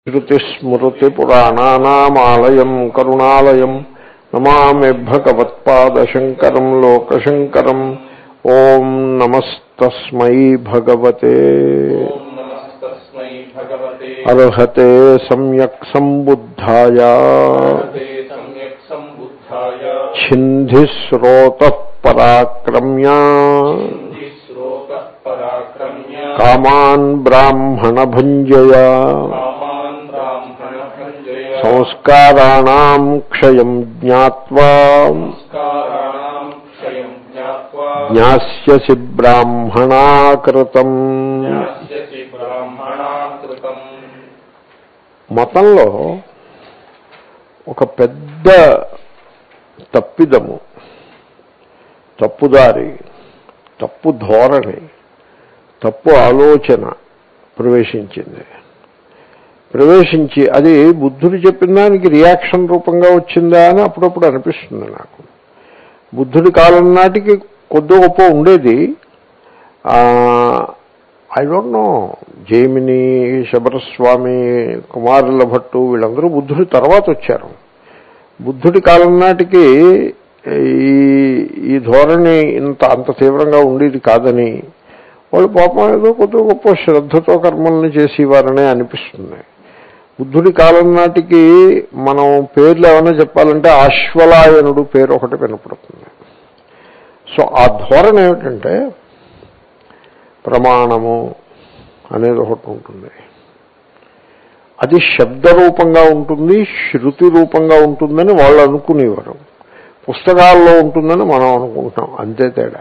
శృతిస్మృతిపురాణానామాలయం కరుణాలయం నమామి భగవత్పాదశంకరం లోకశంకరం ఓం నమస్తస్మై భగవతే ఓం నమస్తస్మై భగవతే అర్హతే సమ్యక్ సంబుద్ధాయ భారతే సమ్యక్ సంబుద్ధాయ ఛింధిస్రోత పరాక్రమ్య శ్రోత పరాక్రమ్య కామాన్ బ్రాహ్మణ భంజయ కామాన్ బ్రాహ్మణ భంజయ సంస్కారాణం క్షయం జ్ఞాత్వా సంస్కారాణం క్షయం జ్ఞాత్వా జ్ఞాస్యసి బ్రాహ్మణాకృతం జ్ఞాస్యసి బ్రాహ్మణాకృతం మతంలో ఒక పెద్ద తప్పిదము తప్పుదారి తప్పు ధోరణి తప్పు ఆలోచన ప్రవేశించింది ప్రవేశించి అది బుద్ధుడు చెప్పిన దానికి రియాక్షన్ రూపంగా వచ్చిందా అని అప్పుడప్పుడు అనిపిస్తుంది నాకు బుద్ధుడి కాలం నాటికి కొద్ది గొప్ప ఉండేది I don't know Jaimini Shabaraswami కుమారుల భట్టు వీళ్ళందరూ బుద్ధుడి తర్వాత వచ్చారు బుద్ధుడి కాలం నాటికి ఈ ఈ ధోరణి ఇంత అంత తీవ్రంగా ఉండేది కాదని వాళ్ళు పాపం ఏదో కొద్ది గొప్ప శ్రద్ధతో కర్మల్ని చేసేవారనే అనిపిస్తుంది బుద్ధుడి కాలం నాటికి మనం పేర్లు ఏమైనా చెప్పాలంటే ఆశ్వలాయనుడు పేరు ఒకటి వినపడుతుంది సో ఆ ధోరణి ఏమిటంటే ప్రమాణము అనేది ఒకటి ఉంటుంది అది శబ్ద రూపంగా ఉంటుంది శృతి రూపంగా ఉంటుందని వాళ్ళు అనుకునేవారు పుస్తకాల్లో ఉంటుందని మనం అనుకుంటాం అంతే తేడా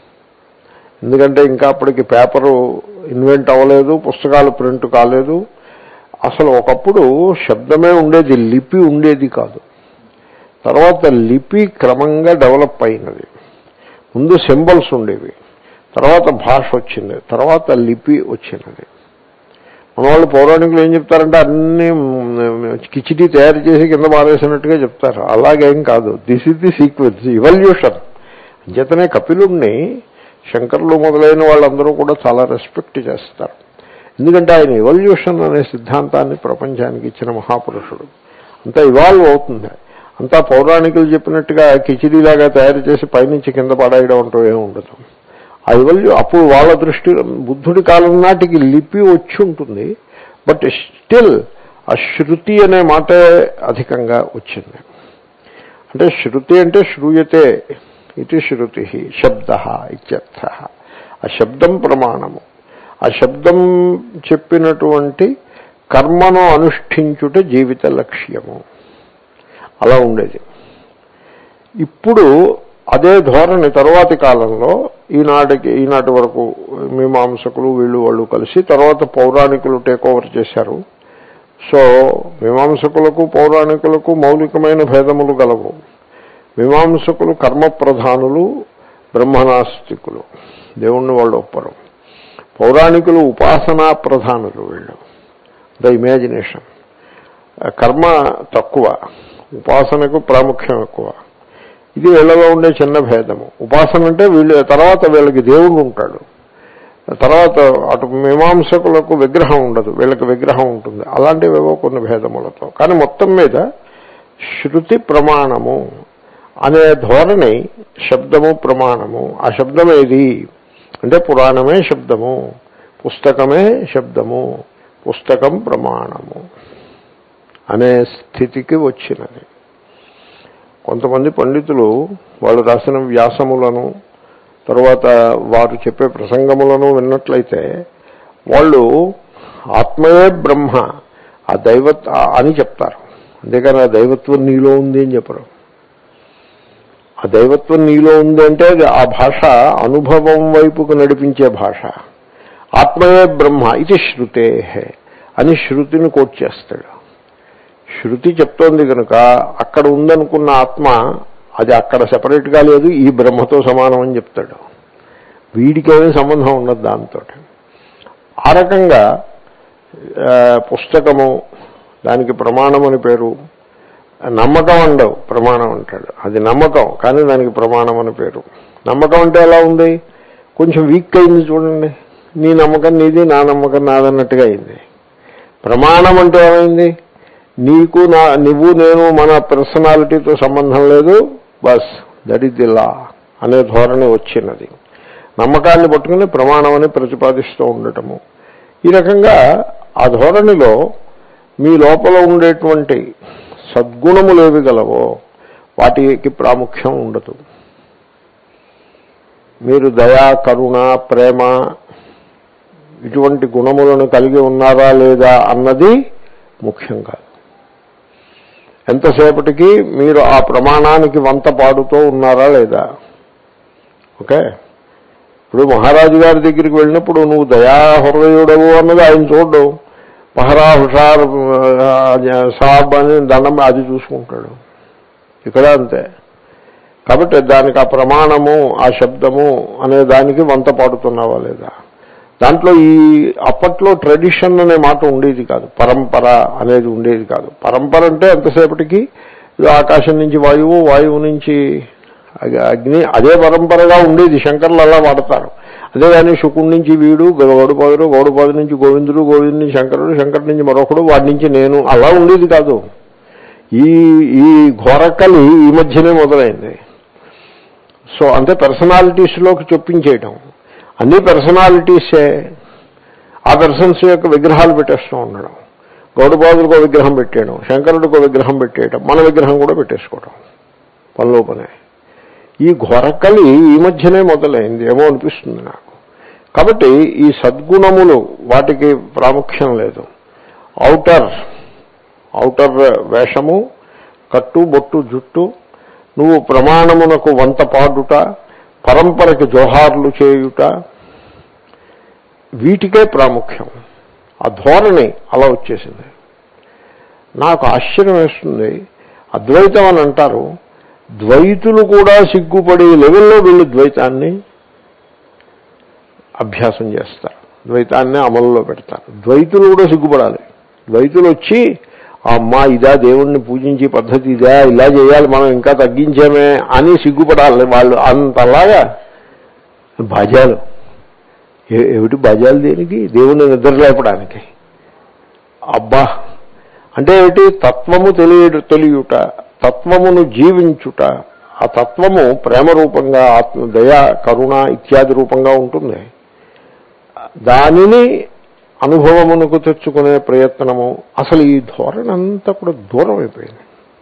ఎందుకంటే ఇంకా అప్పటికి పేపరు ఇన్వెంట్ అవ్వలేదు పుస్తకాలు ప్రింట్ కాలేదు అసలు ఒకప్పుడు శబ్దమే ఉండేది లిపి ఉండేది కాదు తర్వాత లిపి క్రమంగా డెవలప్ అయినది ముందు సింబల్స్ ఉండేవి తర్వాత భాష వచ్చింది తర్వాత లిపి వచ్చినది మన వాళ్ళు పౌరాణికులు ఏం చెప్తారంటే అన్ని కిచిడి తయారు చేసి కింద మారేసినట్టుగా చెప్తారు అలాగేం కాదు this is the sequence evolution అంచేతనే కపిలుణ్ణి శంకర్లు మొదలైన వాళ్ళందరూ కూడా చాలా రెస్పెక్ట్ చేస్తారు ఎందుకంటే ఆయన ఇవల్యూషన్ అనే సిద్ధాంతాన్ని ప్రపంచానికి ఇచ్చిన మహాపురుషుడు అంతా ఇవాల్వ్ అవుతుంది అంతా పౌరాణికులు చెప్పినట్టుగా కిచిడీలాగా తయారు చేసి పైనుంచి కింద పడేయడం అంటూ ఏమి ఉండదు ఆ ఇవల్యూ అప్పుడు వాళ్ళ దృష్టి బుద్ధుడి కాలం నాటికి లిపి వచ్చి ఉంటుంది బట్ స్టిల్ ఆ శృతి అనే మాటే అధికంగా వచ్చింది అంటే శృతి అంటే శ్రూయతే ఇది శృతి శబ్ద ఇత్యర్థ ఆ శబ్దం ప్రమాణము ఆ శబ్దం చెప్పినటువంటి కర్మను అనుష్ఠించుట జీవిత లక్ష్యము అలా ఉండేది ఇప్పుడు అదే ధోరణి తరువాతి కాలంలో ఈనాటికి ఈనాటి వరకు మీమాంసకులు వీళ్ళు వాళ్ళు కలిసి తర్వాత పౌరాణికులు టేక్ ఓవర్ చేశారు సో మీమాంసకులకు పౌరాణికులకు మౌలికమైన భేదములు గలవు మీమాంసకులు కర్మ ప్రధానులు బ్రహ్మనాస్తికులు దేవుణ్ణి వాళ్ళు ఒప్పరు పౌరాణికులు ఉపాసనా ప్రధానులు వీళ్ళు ద ఇమాజినేషన్ కర్మ తక్కువ ఉపాసనకు ప్రాముఖ్యం ఎక్కువ ఇది వీళ్ళలో ఉండే చిన్న భేదము ఉపాసన అంటే వీళ్ళు తర్వాత వీళ్ళకి దేవుడు ఉంటాడు తర్వాత అటు మీమాంసకులకు విగ్రహం ఉండదు వీళ్ళకి విగ్రహం ఉంటుంది అలాంటివేవో కొన్ని భేదములతో కానీ మొత్తం మీద శృతి ప్రమాణము అనే ధోరణి శబ్దము ప్రమాణము ఆ శబ్దం ఏది అంటే పురాణమే శబ్దము పుస్తకమే శబ్దము పుస్తకం ప్రమాణము అనే స్థితికి వచ్చినది కొంతమంది పండితులు వాళ్ళు రాసిన వ్యాసములను తరువాత వారు చెప్పే ప్రసంగములను విన్నట్లయితే వాళ్ళు ఆత్మయే బ్రహ్మ ఆ దైవత్ అని చెప్తారు అంతేకాని ఆ దైవత్వం నీలో ఉంది అని చెప్పరు ఆ దైవత్వం నీలో ఉంది అంటే అది ఆ భాష అనుభవం వైపుకు నడిపించే భాష ఆత్మయే బ్రహ్మ ఇది శృతే అని శృతిని కోట్ చేస్తాడు శృతి చెప్తోంది కనుక అక్కడ ఉందనుకున్న ఆత్మ అది అక్కడ సెపరేట్గా లేదు ఈ బ్రహ్మతో సమానం అని చెప్తాడు వీడికేమీ సంబంధం ఉండదు దాంతో ఆ రకంగా పుస్తకము దానికి ప్రమాణం అని పేరు నమ్మకం ఉండవు ప్రమాణం అంటాడు అది నమ్మకం కానీ దానికి ప్రమాణం అని పేరు నమ్మకం అంటే ఎలా ఉంది కొంచెం వీక్ అయింది చూడండి నీ నమ్మకం నీది నా నమ్మకం నాదన్నట్టుగా అయింది ప్రమాణం అంటే ఏమైంది నీకు నా నువ్వు నేను మన పర్సనాలిటీతో సంబంధం లేదు బస్ దట్ ఈస్ ది లా అనే ధోరణి వచ్చినది నమ్మకాన్ని పట్టుకుని ప్రమాణం అని ప్రతిపాదిస్తూ ఉండటము ఈ రకంగా ఆ ధోరణిలో మీ లోపల ఉండేటువంటి సద్గుణములు ఏవి గలవో వాటికి ప్రాముఖ్యం ఉండదు మీరు దయా కరుణ ప్రేమ ఇటువంటి గుణములను కలిగి ఉన్నారా లేదా అన్నది ముఖ్యం కాదు ఎంతసేపటికి మీరు ఆ ప్రమాణానికి వంత పాడుతూ ఉన్నారా లేదా ఓకే ఇప్పుడు మహారాజు గారి దగ్గరికి వెళ్ళినప్పుడు నువ్వు దయా హృదయుడవు అన్నది ఆయన చూడడు పహరా హుషార్ ఆ, సాబ్ అని దండం అది చూసుకుంటాడు ఇక్కడ అంతే కాబట్టి దానికి ఆ ప్రమాణము ఆ శబ్దము అనే దానికి వంత పాడుతున్నావా లేదా దాంట్లో ఈ అప్పట్లో ట్రెడిషన్ అనే మాట ఉండేది కాదు పరంపర అనేది ఉండేది కాదు పరంపర అంటే ఎంతసేపటికి ఇది ఆకాశం నుంచి వాయువు వాయువు నుంచి అగ్- అగ్ని అదే పరంపరగా ఉండేది శంకర్లు అలా వాడతారు అదే కానీ శుకుడి నుంచి వీడు గౌడపాదుడు గౌడపాదు నుంచి గోవిందుడు గోవిందు నుంచి శంకరుడు శంకరుడి నుంచి మరొకడు వాడి నుంచి నేను అలా ఉండేది కాదు ఈ ఈ ఘోరకలి ఈ మధ్యనే మొదలైంది సో అంటే పర్సనాలిటీస్లోకి చొప్పించేయటం అన్ని పర్సనాలిటీసే ఆ పర్సన్స్ యొక్క విగ్రహాలు పెట్టేస్తూ ఉండడం గౌడబాదులకు ఒక విగ్రహం పెట్టేయడం శంకరుడికి ఒక విగ్రహం పెట్టేయడం మన విగ్రహం కూడా పెట్టేసుకోవడం పనిలో పనే ఈ ఘొరకలి ఈ మధ్యనే మొదలైంది ఏమో అనిపిస్తుంది నాకు కాబట్టి ఈ సద్గుణములు వాటికి ప్రాముఖ్యం లేదు ఔటర్ ఔటర్ వేషము కట్టు బొట్టు జుట్టు నువ్వు ప్రమాణమునకు వంత పాడుట పరంపరకి జోహార్లు చేయుట వీటికే ప్రాముఖ్యం ఆ ధోరణి అలా వచ్చేసింది నాకు ఆశ్చర్యం వేస్తుంది అద్వైతం అని అంటారు ద్వైతులు కూడా సిగ్గుపడే లెవెల్లో వీళ్ళు ద్వైతాన్ని అభ్యాసం చేస్తారు ద్వైతాన్ని అమలులో పెడతారు ద్వైతులు కూడా సిగ్గుపడాలి ద్వైతులు వచ్చి అమ్మా ఇదా దేవుణ్ణి పూజించే పద్ధతి ఇదా ఇలా చేయాలి మనం ఇంకా తగ్గించామే అని సిగ్గుపడాలి వాళ్ళు అంతలాగా భజాలు ఏ- ఏమిటి భజాలు దేనికి దేవుణ్ణి నిద్ర లేపడానికి అబ్బా అంటే ఏమిటి తత్వము తెలియడు తెలియుట తత్వమును జీవించుట ఆ తత్వము ప్రేమ రూపంగా ఆత్మ దయ కరుణ ఇత్యాది రూపంగా ఉంటుంది దానిని అనుభవమునకు తెచ్చుకునే ప్రయత్నము అసలు ఈ ధోరణి అంతా కూడా దూరం అయిపోయింది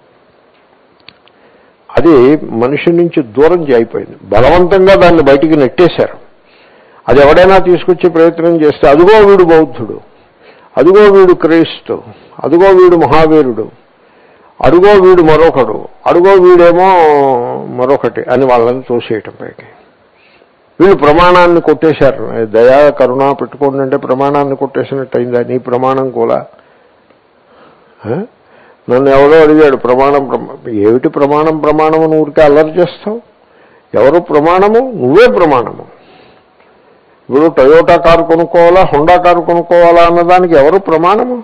అది మనిషి నుంచి దూరం అయిపోయింది బలవంతంగా దాన్ని బయటికి నెట్టేశారు అది ఎవడైనా తీసుకొచ్చే ప్రయత్నం చేస్తే అదిగో వీడు బౌద్ధుడు అదిగో వీడు క్రైస్తు అదిగో వీడు మహావీరుడు అడుగో వీడు మరొకడు అడుగో వీడేమో మరొకటి అని వాళ్ళని తోసేయటం పైకి వీళ్ళు ప్రమాణాన్ని కొట్టేశారు దయా కరుణ పెట్టుకోండి అంటే ప్రమాణాన్ని కొట్టేసినట్టు అయిందా నీ ప్రమాణం కూడా ఆ? నన్ను ఎవరో అడిగాడు ప్రమాణం ప్రమా- ఏమిటి ప్రమాణం ప్రమాణము నువ్వు ఊరికే అల్లరి చేస్తావు ఎవరు ప్రమాణము నువ్వే ప్రమాణము ఇప్పుడు టయోటా కారు కొనుక్కోవాలా హుండా కారు కొనుక్కోవాలా అన్నదానికి ఎవరు ప్రమాణము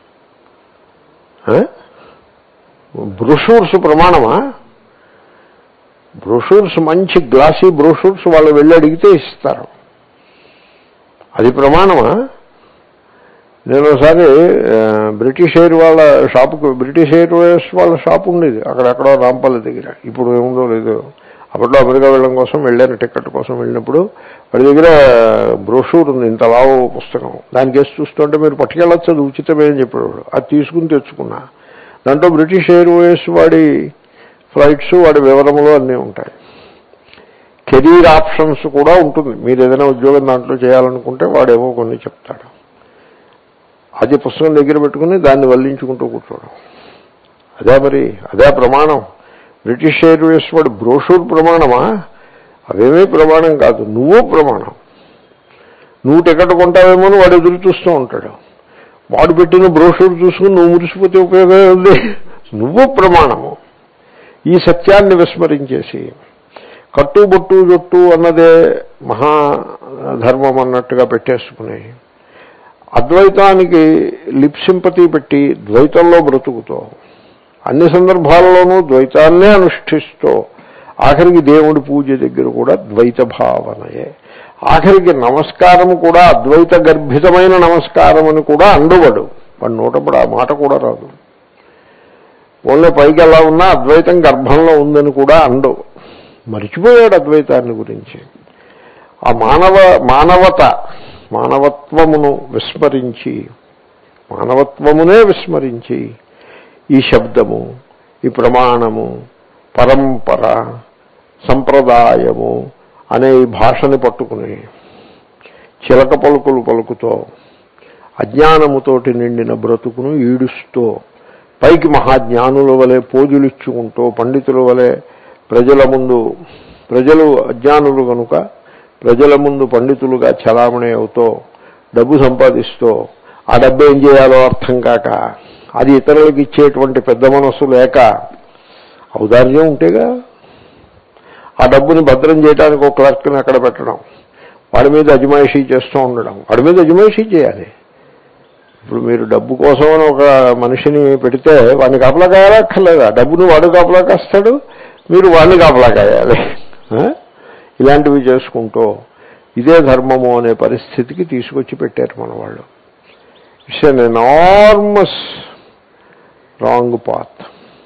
ఆ? బ్రోషూర్స్ ప్రమాణమా బ్రోషూర్స్ మంచి గ్లాసీ బ్రోషూర్స్ వాళ్ళు వెళ్ళి అడిగితే ఇస్తారు అది ప్రమాణమా నేను ఒకసారి ఆ, బ్రిటిష్ ఎయిర్ వాళ్ళ షాపుకు బ్రిటిష్ ఎయిర్వేస్ వాళ్ళ షాప్ ఉండేది అక్కడెక్కడో రాంపల్లి దగ్గర ఇప్పుడు ఏముందో లేదు అప్పట్లో అమెరికా వెళ్ళడం కోసం వెళ్ళాను టికెట్ కోసం వెళ్ళినప్పుడు వాడి దగ్గర బ్రోషూర్ ఉంది ఇంత లావు పుస్తకం దానికి వేసి చూస్తుంటే మీరు పట్టుకెళ్ళొచ్చు అది ఉచితమే అని చెప్పేవాడు అది తీసుకుని తెచ్చుకున్నా దాంట్లో బ్రిటిష్ ఎయిర్వేస్ వాడి ఫ్లైట్స్ వాడి వివరములు అన్నీ ఉంటాయి కెరీర్ ఆప్షన్స్ కూడా ఉంటుంది మీరు ఏదైనా ఉద్యోగం దాంట్లో చేయాలనుకుంటే వాడేమో కొన్ని చెప్తాడు అది పుస్తకం దగ్గర పెట్టుకుని దాన్ని వల్లించుకుంటూ కూర్చోవడం అదే మరి అదే ప్రమాణం బ్రిటిష్ ఎయిర్వేస్ వాడు బ్రోషూర్ ప్రమాణమా అవేమీ ప్రమాణం కాదు నువ్వు ప్రమాణం నువ్వు టికెట్ కొంటావేమో అని వాడు ఎదురు చూస్తూ ఉంటాడు వాడు పెట్టిన బ్రోషూర్ చూసుకుని నువ్వు మురిసిపోతే ఉపయోగం ఉంది నువ్వు ప్రమాణము ఈ సత్యాన్ని విస్మరించేసి కట్టుబొట్టు జొట్టు అన్నదే మహాధర్మం అన్నట్టుగా పెట్టేసుకుని అద్వైతానికి లిప్ సింపతి పెట్టి ద్వైతంలో బ్రతుకుతో అన్ని సందర్భాల్లోనూ ద్వైతాన్నే అనుష్ఠిస్తూ ఆఖరికి దేవుడి పూజ దగ్గర కూడా ద్వైత భావనయే ఆఖరికి నమస్కారం కూడా అద్వైత గర్భితమైన నమస్కారం అని కూడా అండువడు వాడి నోటప్పుడు ఆ మాట కూడా రాదు ఓన్లీ పైకి ఎలా ఉన్నా అద్వైతం గర్భంలో ఉందని కూడా అండు మరిచిపోయాడు అద్వైతాన్ని గురించి ఆ మానవ మానవత మానవత్వమును విస్మరించి మానవత్వమునే విస్మరించి ఈ శబ్దము ఈ ప్రమాణము పరంపర సంప్రదాయము అనే ఈ భాషని పట్టుకుని చిలక పలుకులు పలుకుతో అజ్ఞానముతోటి నిండిన బ్రతుకును ఈడుస్తూ పైకి మహాజ్ఞానుల వలె పోజులిచ్చుకుంటూ పండితుల వలె ప్రజల ముందు ప్రజలు అజ్ఞానులు కనుక ప్రజల ముందు పండితులుగా చలామణి అవుతూ డబ్బు సంపాదిస్తూ ఆ డబ్బు ఏం చేయాలో అర్థం కాక అది ఇతరులకు ఇచ్చేటువంటి పెద్ద మనస్సు లేక ఔదార్యం ఉంటేగా ఆ డబ్బుని భద్రం చేయడానికి ఒక క్లర్క్ని అక్కడ పెట్టడం వాడి మీద అజమాయిషీ చేస్తూ ఉండడం వాడి మీద అజమాయిషీ చేయాలి ఇప్పుడు మీరు డబ్బు కోసం అని ఒక మనిషిని పెడితే వాడిని కాపలా కాయాలా అక్కర్లేదా డబ్బుని వాడు కాపలా కాస్తాడు మీరు వాడిని కాపలా కాయాలి ఆ? ఇలాంటివి చేసుకుంటూ ఇదే ధర్మము అనే పరిస్థితికి తీసుకొచ్చి పెట్టారు మన వాళ్ళు it's an enormous wrong path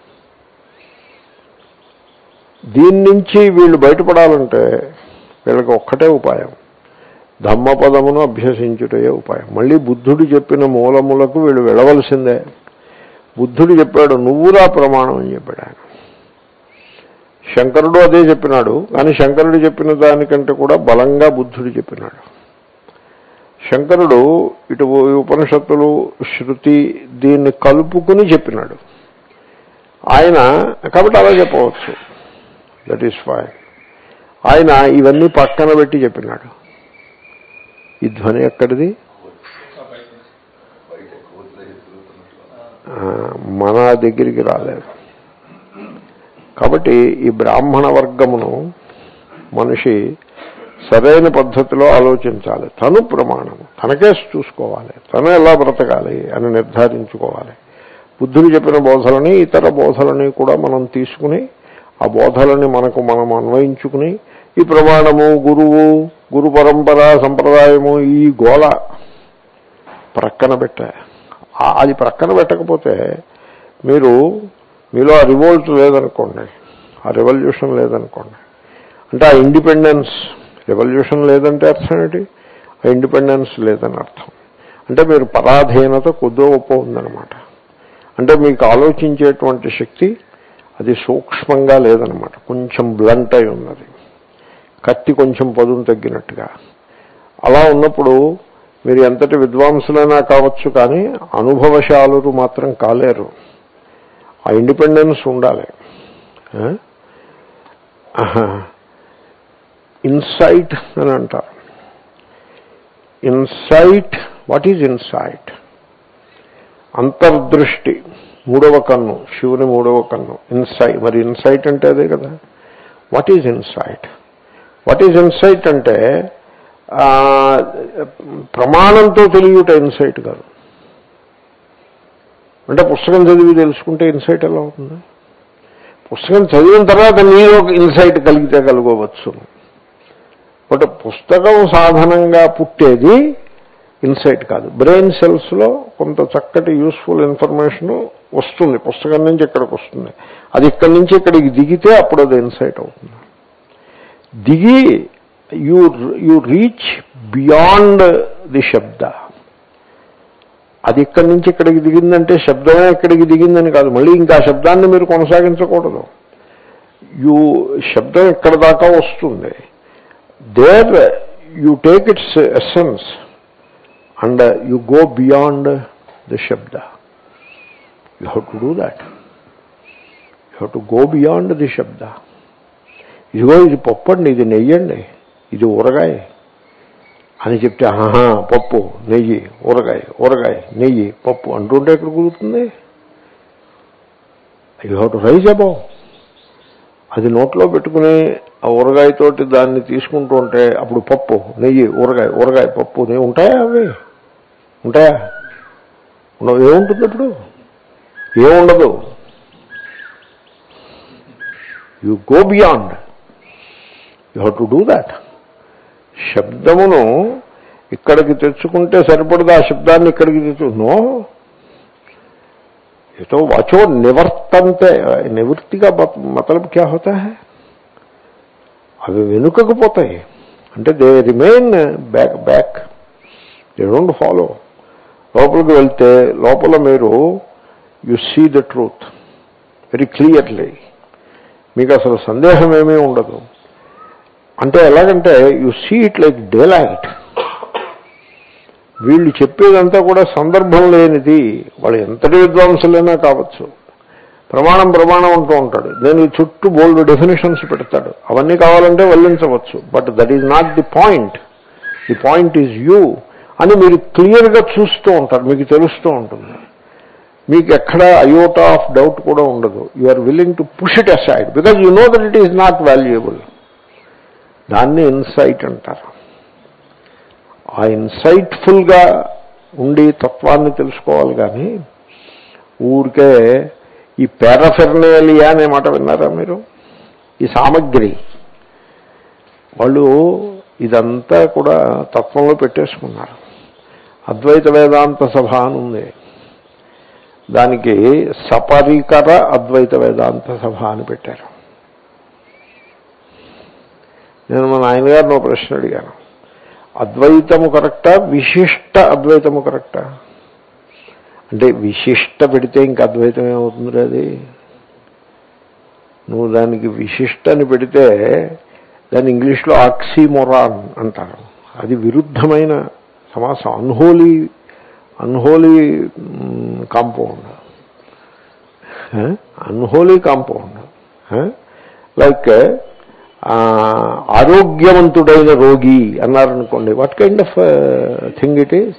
దీని నుంచి వీళ్ళు బయటపడాలంటే వీళ్ళకి ఒక్కటే ఉపాయం ధమ్మపదమును అభ్యసించుటయే ఉపాయం మళ్ళీ బుద్ధుడు చెప్పిన మూలములకు వీళ్ళు వెళ్ళవలసిందే బుద్ధుడు చెప్పాడు నువ్వురా ప్రమాణం అని చెప్పాడు ఆయన శంకరుడు అదే చెప్పినాడు కానీ శంకరుడు చెప్పిన దానికంటే కూడా బలంగా బుద్ధుడు చెప్పినాడు శంకరుడు ఇటు ఈ ఉపనిషత్తులు శృతి దీన్ని కలుపుకుని చెప్పినాడు ఆయన కాబట్టి అలా చెప్పవచ్చు దట్ ఈస్ ఫైన్ ఆయన ఇవన్నీ పక్కన పెట్టి చెప్పినాడు ఈ ధ్వని ఎక్కడిది ఆ, మన దగ్గరికి రాలేదు కాబట్టి ఈ బ్రాహ్మణ వర్గమును మనిషి సరైన పద్ధతిలో ఆలోచించాలి తను ప్రమాణము తనకే చూసుకోవాలి తను ఎలా బ్రతకాలి అని నిర్ధారించుకోవాలి బుద్ధుడు చెప్పిన బోధలని ఇతర బోధలని కూడా మనం తీసుకుని ఆ బోధలని మనకు మనం అన్వయించుకుని ఈ ప్రమాణము గురువు గురు పరంపర సంప్రదాయము ఈ గోల ప్రక్కన పెట్టా ఆ- అది ప్రక్కన పెట్టకపోతే మీరు మీలో ఆ రివోల్ట్ లేదనుకోండి ఆ రెవల్యూషన్ లేదనుకోండి అంటే ఆ ఇండిపెండెన్స్ రెవల్యూషన్ లేదంటే అర్థం ఏంటి ఆ ఇండిపెండెన్స్ లేదని అర్థం అంటే మీరు పరాధీనత కొద్దో గొప్ప ఉందన్నమాట అంటే మీకు ఆలోచించేటువంటి శక్తి అది సూక్ష్మంగా లేదనమాట కొంచెం బ్లంట్ అయి ఉన్నది కత్తి కొంచెం పదును తగ్గినట్టుగా అలా ఉన్నప్పుడు మీరు ఎంతటి విద్వాంసులైనా కావచ్చు కానీ అనుభవశాలురు మాత్రం కాలేరు ఆ ఇండిపెండెన్స్ ఉండాలి ఇన్సైట్ అని అంటారు ఇన్సైట్ వాట్ ఈజ్ ఇన్సైట్ అంతర్దృష్టి మూడవ కన్ను శివుని మూడవ కన్ను ఇన్సైట్ మరి ఇన్సైట్ అంటే అదే కదా what is insight what is insight అంటే ఆ, ప్రమాణంతో తెలియట ఇన్సైట్ కాదు అంటే పుస్తకం చదివి తెలుసుకుంటే ఇన్సైట్ ఎలా అవుతుంది పుస్తకం చదివిన తర్వాత మీరు ఒక ఇన్సైట్ కలిగితే కలుగవచ్చు బట్ పుస్తకం సాధనంగా పుట్టేది ఇన్సైట్ కాదు బ్రెయిన్ సెల్స్లో కొంత చక్కటి యూస్ఫుల్ ఇన్ఫర్మేషన్ వస్తుంది పుస్తకం నుంచి ఇక్కడికి వస్తుంది అది ఇక్కడి నుంచి ఇక్కడికి దిగితే అప్పుడు అది ఇన్సైట్ అవుతుంది దిగి you you reach beyond the శబ్ద అది ఇక్కడి నుంచి ఇక్కడికి దిగిందంటే శబ్దమే ఇక్కడికి దిగిందని కాదు మళ్ళీ ఇంకా ఆ శబ్దాన్ని మీరు కొనసాగించకూడదు యూ శబ్దం ఇక్కడ దాకా వస్తుంది there you take its essence and you go beyond the శబ్ద you have to do that you have to go beyond the శబ్ద ఇదిగో ఇది పప్పు అండి ఇది నెయ్యండి ఇది ఊరగాయ అని చెప్తే ఆహా పప్పు నెయ్యి ఊరగాయ ఊరగాయ నెయ్యి పప్పు అంటుంటే ఎక్కడ కుదురుతుంది you have to rise above అది నోట్లో పెట్టుకుని ఆ ఊరగాయతోటి దాన్ని తీసుకుంటూ ఉంటే అప్పుడు పప్పు నెయ్యి ఊరగాయ ఊరగాయ పప్పు నెయ్యి ఉంటాయా అవి ఉంటాయా ఉండవు ఏముంటుంది అప్పుడు ఏముండదు you go beyond you have to do that శబ్దమును ఇక్కడికి తెచ్చుకుంటే సరిపడదు ఆ శబ్దాన్ని ఇక్కడికి తెచ్చు నో ये तो वाचो निवर्तन्ते निवृत्ति का बत- मतलब क्या होता है అవి వెనుకకు పోతాయి అంటే they remain back back they don't follow లోపలికి వెళ్తే లోపల మీరు you see the truth very clearly మీకు అసలు సందేహం ఏమీ ఉండదు అంటే ఎలాగంటే you see it like daylight వీళ్ళు చెప్పేదంతా కూడా సందర్భం లేనిది వాళ్ళు ఎంతటి విద్వాంసులైనా కావచ్చు ప్రమాణం ప్రమాణం అంటూ ఉంటాడు దానికి చుట్టూ బోల్డ్ డెఫినేషన్స్ పెడతాడు అవన్నీ కావాలంటే వల్లించవచ్చు but that is not the point the point is you అని మీరు క్లియర్గా చూస్తూ ఉంటారు మీకు తెలుస్తూ ఉంటుంది మీకు ఎక్కడ అయోటా ఆఫ్ డౌట్ కూడా ఉండదు you are willing to push it aside because you know that it is not valuable దాన్ని ఇన్సైట్ అంటారు ఆ ఇన్సైట్ఫుల్గా ఉండి తత్వాన్ని తెలుసుకోవాలి కానీ ఊరికే ఈ పారాఫెర్నేలియా అనే మాట విన్నారా మీరు ఈ సామగ్రి వాళ్ళు ఇదంతా కూడా తత్వంలో పెట్టేసుకున్నారు అద్వైత వేదాంత సభ అని ఉంది దానికి సపరికర అద్వైత వేదాంత సభ అని పెట్టారు నేను మా నాయనగారిని ఒక ప్రశ్న అడిగాను అద్వైతము కరెక్టా విశిష్ట అద్వైతము కరెక్టా అంటే విశిష్ట పెడితే ఇంకా అద్వైతం ఏమవుతుంది అది నువ్వు దానికి విశిష్ట అని పెడితే దాన్ని ఇంగ్లీష్లో ఆక్సిమొరాన్ అంటారు అది విరుద్ధమైన సమాసం unholy unholy compound unholy compound like ఆరోగ్యవంతుడైన రోగి అన్నారనుకోండి what kind of thing it is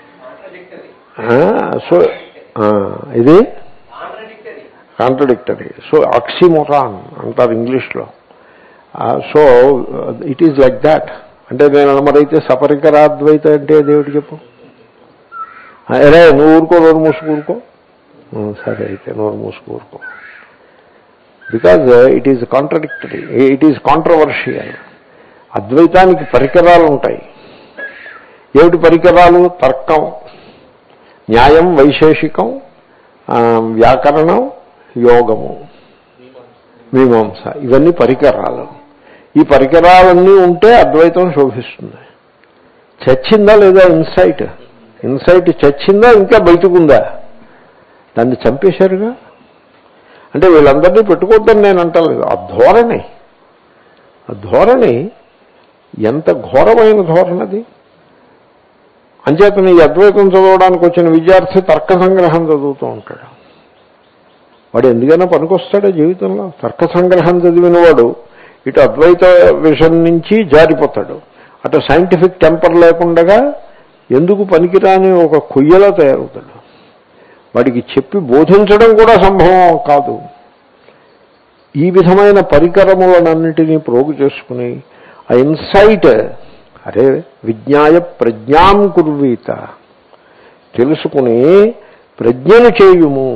so ఇది కాంట్రడిక్టరీ సో ఆక్సిమోరాన్ అంటారు ఇంగ్లీష్లో so it is like that అంటే నేను మరైతే సపరికరాద్వైత అంటే దేవుడు చెప్పు అరే నువ్వు ఊరుకో నోరు మూసుకు ఊరుకో సరే అయితే నోరు మూసుకు ఊరుకో because it is contradictory it is controversial అద్వైతానికి పరికరాలు ఉంటాయి ఏమిటి పరికరాలు తర్కం న్యాయం వైశేషికం వ్యాకరణం యోగము మీమాంస ఇవన్నీ పరికరాలు ఈ పరికరాలన్నీ ఉంటే అద్వైతం శోభిస్తుంది చచ్చిందా లేదా ఇన్సైట్ ఇన్సైట్ చచ్చిందా ఇంకా బయటకుందా దాన్ని చంపేశారుగా అంటే వీళ్ళందరినీ పెట్టుకోవద్దని నేను అంటలేదు ఆ ధోరణి ఆ ధోరణి ఎంత ఘోరమైన ధోరణి అది అంచేతను ఈ అద్వైతం చదవడానికి వచ్చిన విద్యార్థి తర్క సంగ్రహం చదువుతూ ఉంటాడు వాడు ఎందుకైనా పనికొస్తాడా జీవితంలో తర్క సంగ్రహం చదివిన వాడు ఇటు అద్వైత విషయం నుంచి జారిపోతాడు అటు సైంటిఫిక్ టెంపర్ లేకుండా ఎందుకు పనికిరాని ఒక కొయ్యలా తయారవుతాడు వాడికి చెప్పి బోధించడం కూడా సంభవం కాదు ఈ విధమైన పరికరములనన్నిటినీ ప్రోగు చేసుకుని ఆ ఇన్సైట్ అరే విజ్ఞాయ ప్రజ్ఞాం కుర్వీత తెలుసుకుని ప్రజ్ఞను చేయుము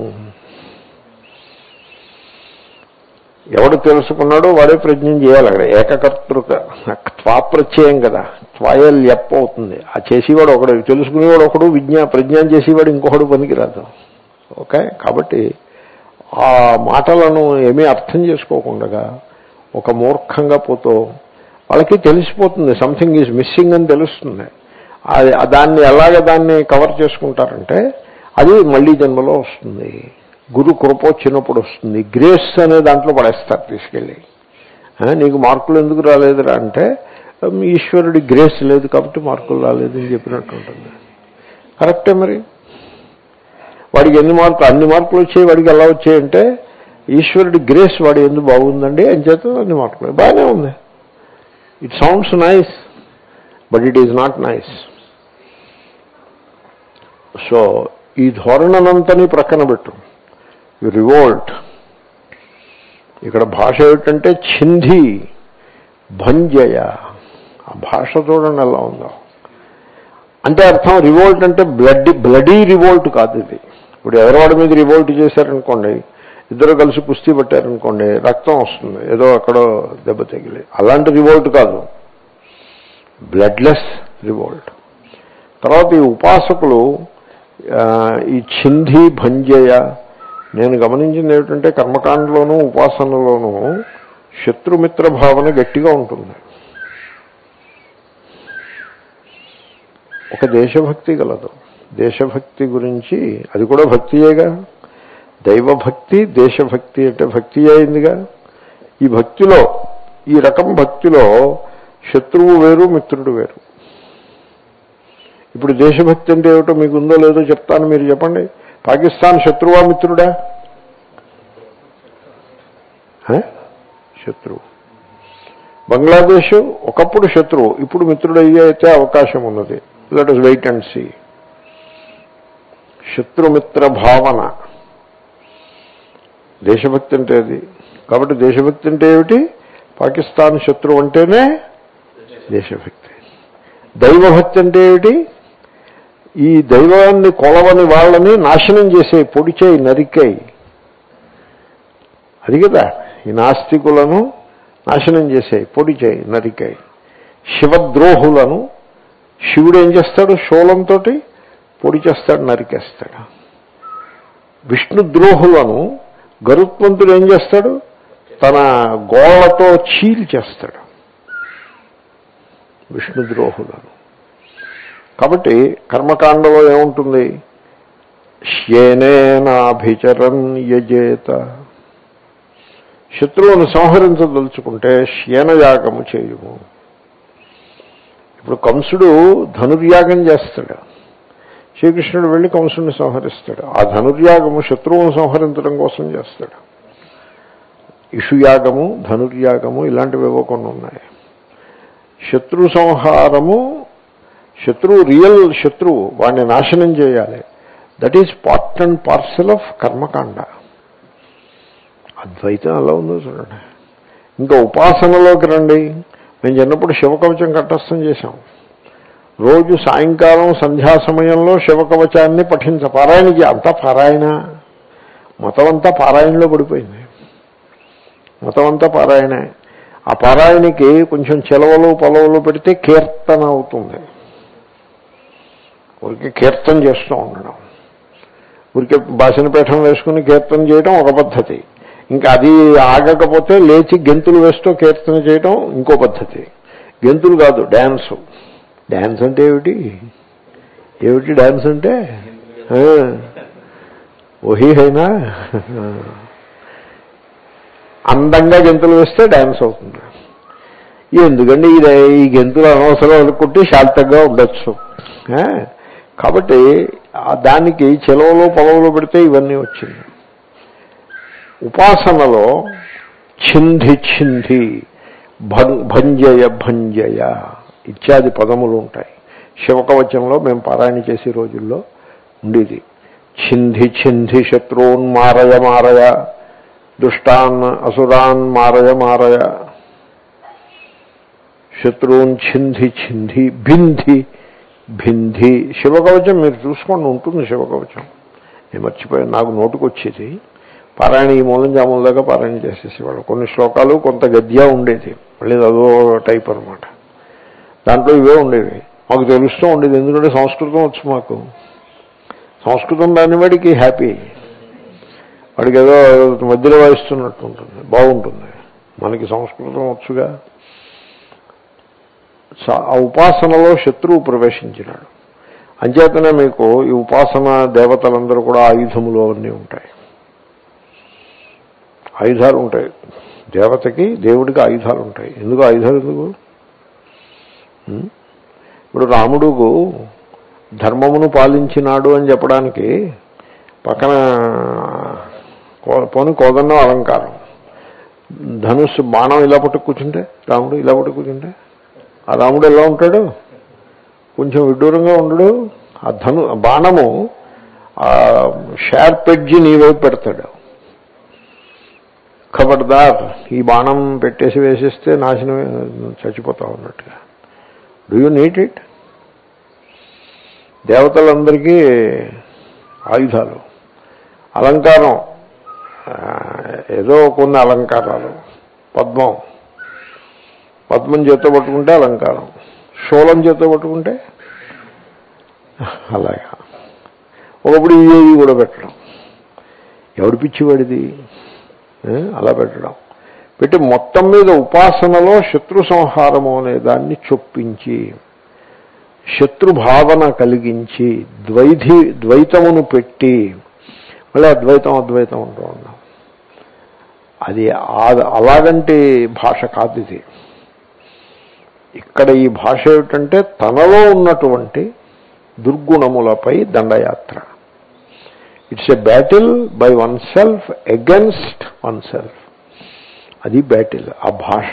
ఎవడు తెలుసుకున్నాడో వాడే ప్రజ్ఞం చేయాలి అక్కడ ఏకకర్తృక త్వాప్రత్యయం కదా త్వాయ లెప్ప అవుతుంది ఆ చేసేవాడు ఒకడు తెలుసుకునేవాడు ఒకడు విజ్ఞా ప్రజ్ఞానం చేసేవాడు ఇంకొకడు పనికిరాదు ఓకే కాబట్టి ఆ మాటలను ఏమీ అర్థం చేసుకోకుండా ఒక మూర్ఖంగా పోతూ వాళ్ళకి తెలిసిపోతుంది సంథింగ్ ఈజ్ మిస్సింగ్ అని తెలుస్తుంది అది దాన్ని ఎలాగ దాన్ని కవర్ చేసుకుంటారంటే అది మళ్ళీ జన్మలో వస్తుంది గురు కృప వచ్చినప్పుడు వస్తుంది గ్రేస్ అనే దాంట్లో పడేస్తారు తీసుకెళ్ళి నీకు మార్కులు ఎందుకు రాలేదురా అంటే ఈశ్వరుడి గ్రేస్ లేదు కాబట్టి మార్కులు రాలేదు అని చెప్పినట్టు ఉంటుంది కరెక్టే మరి వాడికి ఎన్ని మార్కులు అన్ని మార్కులు వచ్చాయి వాడికి ఎలా వచ్చాయంటే ఈశ్వరుడి గ్రేస్ వాడు ఎందుకు బాగుందండి అని చేత అన్ని మార్కులు బాగానే ఉంది it sounds nice but it is not nice so ఈ ధోరణనంతని ప్రక్కన పెట్టు యు రివోల్ట్ ఇక్కడ భాష ఏమిటంటే ఛింది భంజయ ఆ భాష చూడండి ఎలా ఉందో అంటే అర్థం రివోల్ట్ అంటే బ్లడ్ బ్లడీ రివోల్ట్ కాదు ఇది ఇప్పుడు ఎవరివాడి మీద రివోల్ట్ చేశారనుకోండి ఇద్దరు కలిసి కుస్తీ పట్టారనుకోండి రక్తం వస్తుంది ఏదో అక్కడో దెబ్బ తగిలి అలాంటి రివోల్ట్ కాదు బ్లడ్లెస్ రివోల్ట్ తర్వాత ఈ ఉపాసకులు ఈ ఛింది భంజయ నేను గమనించింది ఏమిటంటే కర్మకాండలోనూ ఉపాసనలోనూ శత్రుమిత్ర భావన గట్టిగా ఉంటుంది ఒక దేశభక్తి గలదు దేశభక్తి గురించి అది కూడా భక్తియేగా దైవభక్తి దేశభక్తి అంటే భక్తి అయిందిగా ఈ భక్తిలో ఈ రకం భక్తిలో శత్రువు వేరు మిత్రుడు వేరు ఇప్పుడు దేశభక్తి అంటే ఏమిటో మీకు ఉందో లేదో చెప్తాను మీరు చెప్పండి పాకిస్తాన్ శత్రువా మిత్రుడా హ? శత్రువు బంగ్లాదేశ్ ఒకప్పుడు శత్రువు ఇప్పుడు మిత్రుడు అయ్యే అవకాశం ఉన్నది let us wait and see శత్రుమిత్ర భావన దేశభక్తి అంటే అది కాబట్టి దేశభక్తి అంటే ఏమిటి పాకిస్తాన్ శత్రువు అంటేనే దేశభక్తి దైవభక్తి అంటే ఏమిటి ఈ దైవాన్ని కొలవని వాళ్ళని నాశనం చేసే పొడిచేయి నరికేయి అది కదా ఈ నాస్తికులను నాశనం చేసేయి పొడి చేయి నరికేయి శివద్రోహులను శివుడు ఏం చేస్తాడు శూలంతో పొడి చేస్తాడు నరికేస్తాడు విష్ణు ద్రోహులను గరుత్మంతుడు ఏం చేస్తాడు తన గోళ్లతో చీల్ చేస్తాడు విష్ణు ద్రోహులను కాబట్టి కర్మకాండలో ఏముంటుంది శ్యేనేనాభిచరన్ యజేత శత్రువును సంహరించదలుచుకుంటే శ్యేనయాగము చేయుము ఇప్పుడు కంసుడు ధనుర్యాగం చేస్తాడు శ్రీకృష్ణుడు వెళ్ళి కంసుడిని సంహరిస్తాడు ఆ ధనుర్యాగము శత్రువును సంహరించడం కోసం చేస్తాడు ఇషుయాగము ధనుర్యాగము ఇలాంటివేవో కొన్ని ఉన్నాయి శత్రు సంహారము శత్రువు రియల్ శత్రువు వాడిని నాశనం చేయాలి that is part and parcel of కర్మకాండ అద్వైతం ఎలా ఉందో చూడండి ఇంకా ఉపాసనలోకి రండి మేము చిన్నప్పుడు శివకవచం కంఠస్థం చేశాం రోజు సాయంకాలం సంధ్యా సమయంలో శివకవచాన్ని పఠించ పారాయణకి అంతా పారాయణ మతం అంతా పారాయణలో పడిపోయింది మతం అంతా పారాయణే ఆ పారాయణకి కొంచెం చెలవలు పొలవలు పెడితే కీర్తన అవుతుంది ఊరికే కీర్తన చేస్తూ ఉండడం ఊరికే బాసనపీఠం వేసుకుని కీర్తన చేయడం ఒక పద్ధతి ఇంకా అది ఆగకపోతే లేచి గెంతులు వేస్తూ కీర్తన చేయడం ఇంకో పద్ధతి గెంతులు కాదు డ్యాన్సు డ్యాన్స్ అంటే ఏమిటి ఏమిటి డ్యాన్స్ అంటే ఆ, ఓహీ అయినా అందంగా గెంతులు వేస్తే డ్యాన్స్ అవుతుంది ఎందుకండి ఇది ఈ గెంతులు అనవసరం అనుకుంటే శాంతంగా ఉండొచ్చు ఆ, కాబట్టి ఆ దానికి చెలవలో పొలవలో పెడితే ఇవన్నీ వచ్చింది ఉపాసనలో ఛింధి ఛింధి భం- భంజయ భంజయ ఇత్యాది పదములు ఉంటాయి శివకవచంలో మేము పారాయణ చేసే రోజుల్లో ఉండేది ఛింధి ఛింధి శత్రువున్ మారయ మారయ దుష్టాన్ అసురాన్ మారయ మారయ శత్రువున్ ఛింధి ఛింధి బింధి భింధి శివకవచం మీరు చూసుకోండి ఉంటుంది శివకవచం నేను మర్చిపోయాను నాకు నోటుకు వచ్చేది పారాయణ ఈ మూలం జాముల దాకా పారాయణ చేసేసేవాళ్ళు కొన్ని శ్లోకాలు కొంత గద్య ఉండేది మళ్ళీ అదో టైప్ అనమాట దాంట్లో ఇవే ఉండేవి మాకు తెలుస్తూ ఉండేది ఎందుకంటే సంస్కృతం వచ్చు మాకు సంస్కృతం దాని వాడికి హ్యాపీ వాడికి ఏదో మధ్యలో వాయిస్తున్నట్టు ఉంటుంది బాగుంటుంది మనకి సంస్కృతం వచ్చుగా స- ఆ ఉపాసనలో శత్రువు ప్రవేశించినాడు అంచేతనే మీకు ఈ ఉపాసన దేవతలందరూ కూడా ఆయుధములు అవన్నీ ఉంటాయి ఆయుధాలు ఉంటాయి దేవతకి దేవుడికి ఆయుధాలు ఉంటాయి ఎందుకు ఆయుధాలు ఎందుకు ఉం? ఇప్పుడు రాముడుకు ధర్మమును పాలించినాడు అని చెప్పడానికి పక్కన కో- పోని కోదన్నం అలంకారం ధనుస్సు బాణం ఇలా పట్టు కూర్చుంటే రాముడు ఇలా పట్టు కూర్చుంటే ఆ రాముడు ఎలా ఉంటాడు కొంచెం విడ్డూరంగా ఉండడు ఆ ధను బాణము ఆ షార్ప్ ఎడ్జి నీ వైపు పెడతాడు ఖబర్దార్ ఈ బాణం పెట్టేసి వేసేస్తే నాశనం చచ్చిపోతావు అన్నట్టుగా డూ యూ నీట్ ఇట్ దేవతలందరికీ ఆయుధాలు అలంకారం ఆ, ఏదో కొన్ని అలంకారాలు పద్మం పద్మం చేత్తో పట్టుకుంటే అలంకారం శూలం చేత్తో పట్టుకుంటే అలాగా ఒకప్పుడు ఇవి కూడా పెట్టడం ఎవడి పిచ్చివాడిది ఏ? అలా పెట్టడం పెట్టి మొత్తం మీద ఉపాసనలో శత్రు సంహారము అనే దాన్ని చొప్పించి శత్రు భావన కలిగించి ద్వైధి ద్వైతమును పెట్టి మళ్ళీ అద్వైతం అద్వైతం అంటూ ఉన్నాం అది ఆ- అలాగంటి భాష కాదు ఇది ఇక్కడ ఈ భాష ఏమిటంటే తనలో ఉన్నటువంటి దుర్గుణములపై దండయాత్ర it's a battle by oneself against oneself అది బ్యాటిల్ ఆ భాష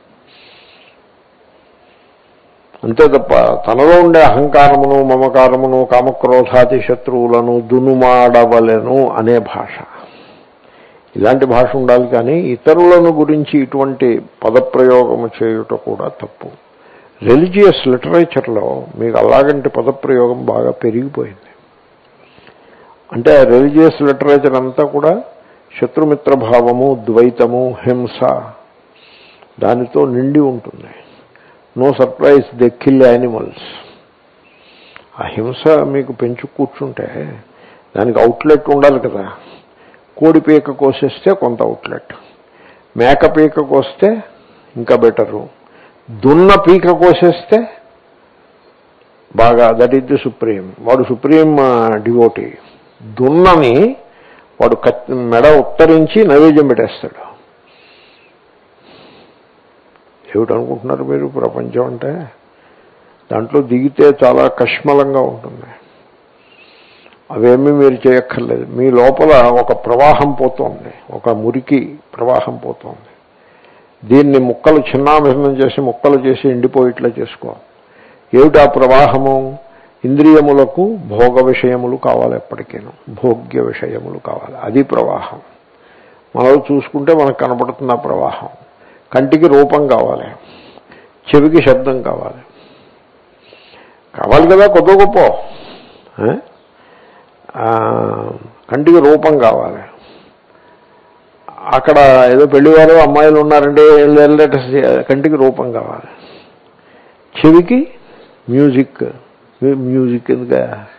అంతే తప్ప తనలో ఉండే అహంకారమును మమకారమును కామక్రోధాది శత్రువులను దునుమాడవలెను అనే భాష ఇలాంటి భాష ఉండాలి కానీ ఇతరులను గురించి ఇటువంటి పదప్రయోగము చేయుట కూడా తప్పు రిలీజియస్ లిటరేచర్లో మీకు అలాగంటి పదప్రయోగం బాగా పెరిగిపోయింది అంటే రిలీజియస్ లిటరేచర్ అంతా కూడా శత్రుమిత్ర భావము ద్వైతము హింస దానితో నిండి ఉంటుంది no surprise they kill animals ఆ హింస మీకు పెంచు కూర్చుంటే దానికి అవుట్లెట్ ఉండాలి కదా కోడి పీక కోసేస్తే కొంత అవుట్లెట్ మేక పీక కోస్తే ఇంకా బెటరు దున్న పీక కోసేస్తే బాగా దట్ ఈస్ ది సుప్రీం వాడు సుప్రీం డివోటీ దున్నని వాడు కత్తి మెడ ఉత్తరించి నైవేద్యం పెట్టేస్తాడు ఏమిటనుకుంటున్నారు మీరు ప్రపంచం అంటే దాంట్లో దిగితే చాలా కష్మలంగా ఉంటుంది అవేమీ మీరు చేయక్కర్లేదు మీ లోపల ఒక ప్రవాహం పోతోంది ఒక మురికి ప్రవాహం పోతోంది దీన్ని ముక్కలు చిన్నాభిన్నం చేసి ముక్కలు చేసి ఎండిపోయిట్లా చేసుకో ఏమిటి ఆ ప్రవాహము ఇంద్రియములకు భోగ విషయములు కావాలి ఎప్పటికేను భోగ్య విషయములు కావాలి అది ప్రవాహం మనం చూసుకుంటే మనకు కనపడుతున్న ఆ ప్రవాహం కంటికి రూపం కావాలి చెవికి శబ్దం కావాలి కావాలి కదా కొత్త గొప్ప ఏ? ఆ, కంటికి రూపం కావాలి అక్కడ ఏదో పెళ్లివారు అమ్మాయిలు ఉన్నారంటే వెళ్ళేట కంటికి రూపం కావాలి చెవికి మ్యూజిక్ మ్యూజిక్ ఎందుక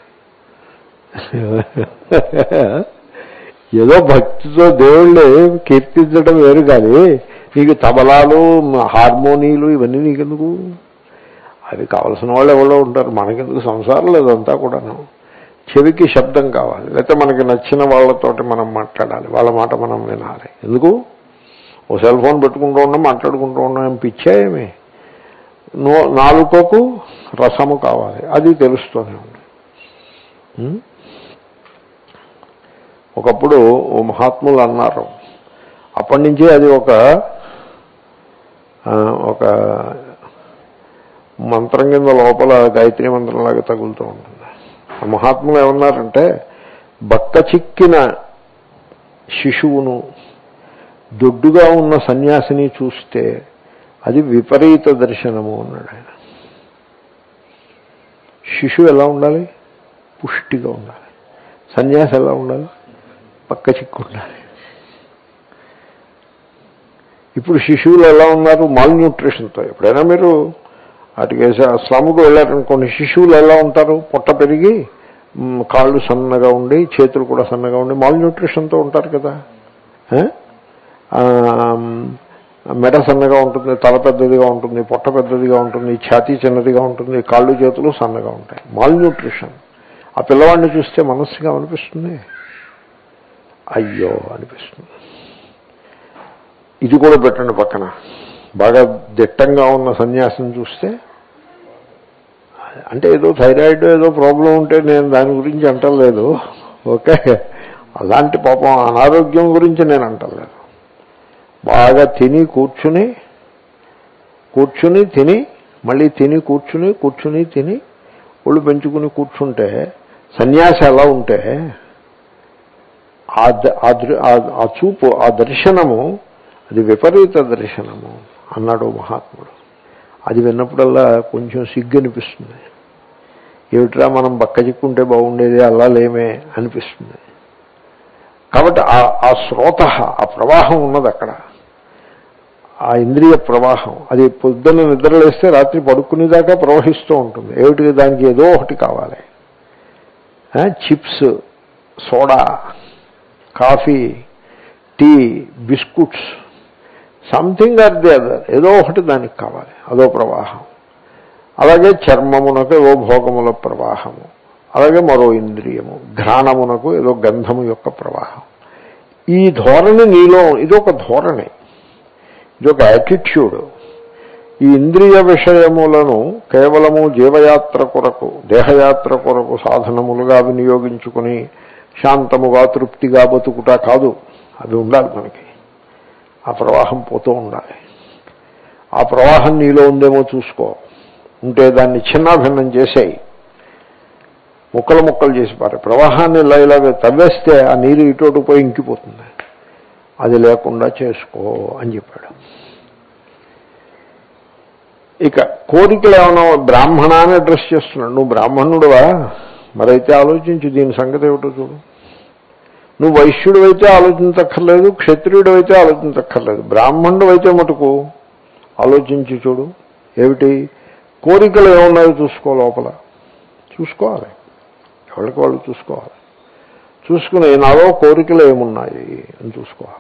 ఏదో భక్తితో దేవుళ్ళు కీర్తించడం వేరు కానీ నీకు తబలాలు హార్మోనీలు ఇవన్నీ నీకెందుకు అవి కావలసిన వాళ్ళు ఎవరో ఉంటారు మనకెందుకు సంసారం లేదంతా కూడాను చెవికి శబ్దం కావాలి లేకపోతే మనకి నచ్చిన వాళ్ళతోటి మనం మాట్లాడాలి వాళ్ళ మాట మనం వినాలి ఎందుకు ఓ సెల్ ఫోన్ పెట్టుకుంటూ ఉన్నాం మాట్లాడుకుంటూ ఉన్నాం ఏం పిచ్చాయేమి నో నాలుకకు రసము కావాలి అది తెలుస్తూనే ఉంది ఉం? ఒకప్పుడు ఓ మహాత్ములు అన్నారు అప్పటి నుంచే అది ఒక ఆ, ఒక మంత్రం కింద లోపల గాయత్రి మంత్రంలాగా తగులుతూ ఉంటుంది ఆ మహాత్ములు ఏమన్నారంటే బక్క చిక్కిన శిశువును దొడ్డుగా ఉన్న సన్యాసిని చూస్తే అది విపరీత దర్శనము అన్నాడు ఆయన శిశువు ఎలా ఉండాలి పుష్టిగా ఉండాలి సన్యాసి ఎలా ఉండాలి పక్క చిక్కు ఉండాలి ఇప్పుడు శిశువులు ఎలా ఉన్నారు మాల్ న్యూట్రిషన్తో ఎప్పుడైనా మీరు వాటికి స్లమ్కు వెళ్ళారనుకోండి శిశువులు ఎలా ఉంటారు పొట్ట పెరిగి మ్, కాళ్ళు సన్నగా ఉండి చేతులు కూడా సన్నగా ఉండి మాల్ న్యూట్రిషన్తో ఉంటారు కదా ఏ? ఆ, మెడ సన్నగా ఉంటుంది తల పెద్దదిగా ఉంటుంది పొట్ట పెద్దదిగా ఉంటుంది ఛాతీ చిన్నదిగా ఉంటుంది కాళ్ళు చేతులు సన్నగా ఉంటాయి మాల్ న్యూట్రిషన్ ఆ పిల్లవాడిని చూస్తే మనస్సుగా అనిపిస్తుంది అయ్యో అనిపిస్తుంది ఇది కూడా పెట్టండి పక్కన బాగా దిట్టంగా ఉన్న సన్యాసం చూస్తే అంటే ఏదో థైరాయిడ్ ఏదో ప్రాబ్లం ఉంటే నేను దాని గురించి అంటలేదు ఓకే అలాంటి పాపం అనారోగ్యం గురించి నేను అంటలేదు బాగా తిని కూర్చుని కూర్చుని తిని మళ్ళీ తిని కూర్చుని కూర్చుని తిని ఒళ్ళు పెంచుకుని కూర్చుంటే సన్యాసి ఎలా ఉంటే ఆ ద- ఆ దృ- ఆ- ఆ చూపు ఆ దర్శనము అది విపరీత దర్శనము అన్నాడు మహాత్ముడు అది విన్నప్పుడల్లా కొంచెం సిగ్గు అనిపిస్తుంది ఏమిట్రా మనం బక్క చిక్కుంటే బాగుండేది అలా లేమే అనిపిస్తుంది కాబట్టి ఆ- ఆ శ్రోత ఆ ప్రవాహం ఉన్నది అక్కడ ఆ ఇంద్రియ ప్రవాహం అది పొద్దున్న నిద్రలేస్తే రాత్రి పడుకునేదాకా ప్రవహిస్తూ ఉంటుంది ఏమిటి దానికి ఏదో ఒకటి కావాలి ఆ, chips soda coffee tea biscuits something or the other ఏదో ఒకటి దానికి కావాలి అదో ప్రవాహం అలాగే చర్మమునకు ఏవో భోగముల ప్రవాహము అలాగే మరో ఇంద్రియము ఘ్రాణమునకు ఏదో గంధము యొక్క ప్రవాహం ఈ ధోరణి నీలో ఇదొక ధోరణి ఇదొక యాటిట్యూడ్ ఈ ఇంద్రియ విషయములను కేవలము జీవయాత్ర కొరకు దేహయాత్ర కొరకు సాధనములుగా వినియోగించుకుని శాంతముగా తృప్తిగా బతుకుట కాదు అది ఉండాలి మనకి ఆ ప్రవాహం పోతూ ఉండాలి ఆ ప్రవాహం నీలో ఉందేమో చూసుకో ఉంటే దాన్ని చిన్నాభిన్నం చేసేయి ముక్కలు ముక్కలు చేసి పారే ప్రవాహాన్ని ఇలా ఇలాగ తవ్వేస్తే ఆ నీరు ఇటు పోయి ఇంకిపోతుంది అది లేకుండా చేసుకో అని చెప్పాడు ఇక కోరికలు ఏమైనా బ్రాహ్మణాన్ని అడ్రస్ చేస్తున్నాడు నువ్వు బ్రాహ్మణుడువా మరైతే ఆలోచించు దీని సంగతి ఏమిటో చూడు నువ్వు వైశ్యుడు అయితే ఆలోచించక్కర్లేదు క్షత్రియుడు అయితే ఆలోచించక్కర్లేదు బ్రాహ్మణుడు అయితే మటుకు ఆలోచించి చూడు ఏమిటి కోరికలు ఏమున్నాయో చూసుకో లోపల చూసుకోవాలి ఎవరికి వాళ్ళు చూసుకోవాలి చూసుకుని నాలో కోరికలు ఏమున్నాయి అని చూసుకోవాలి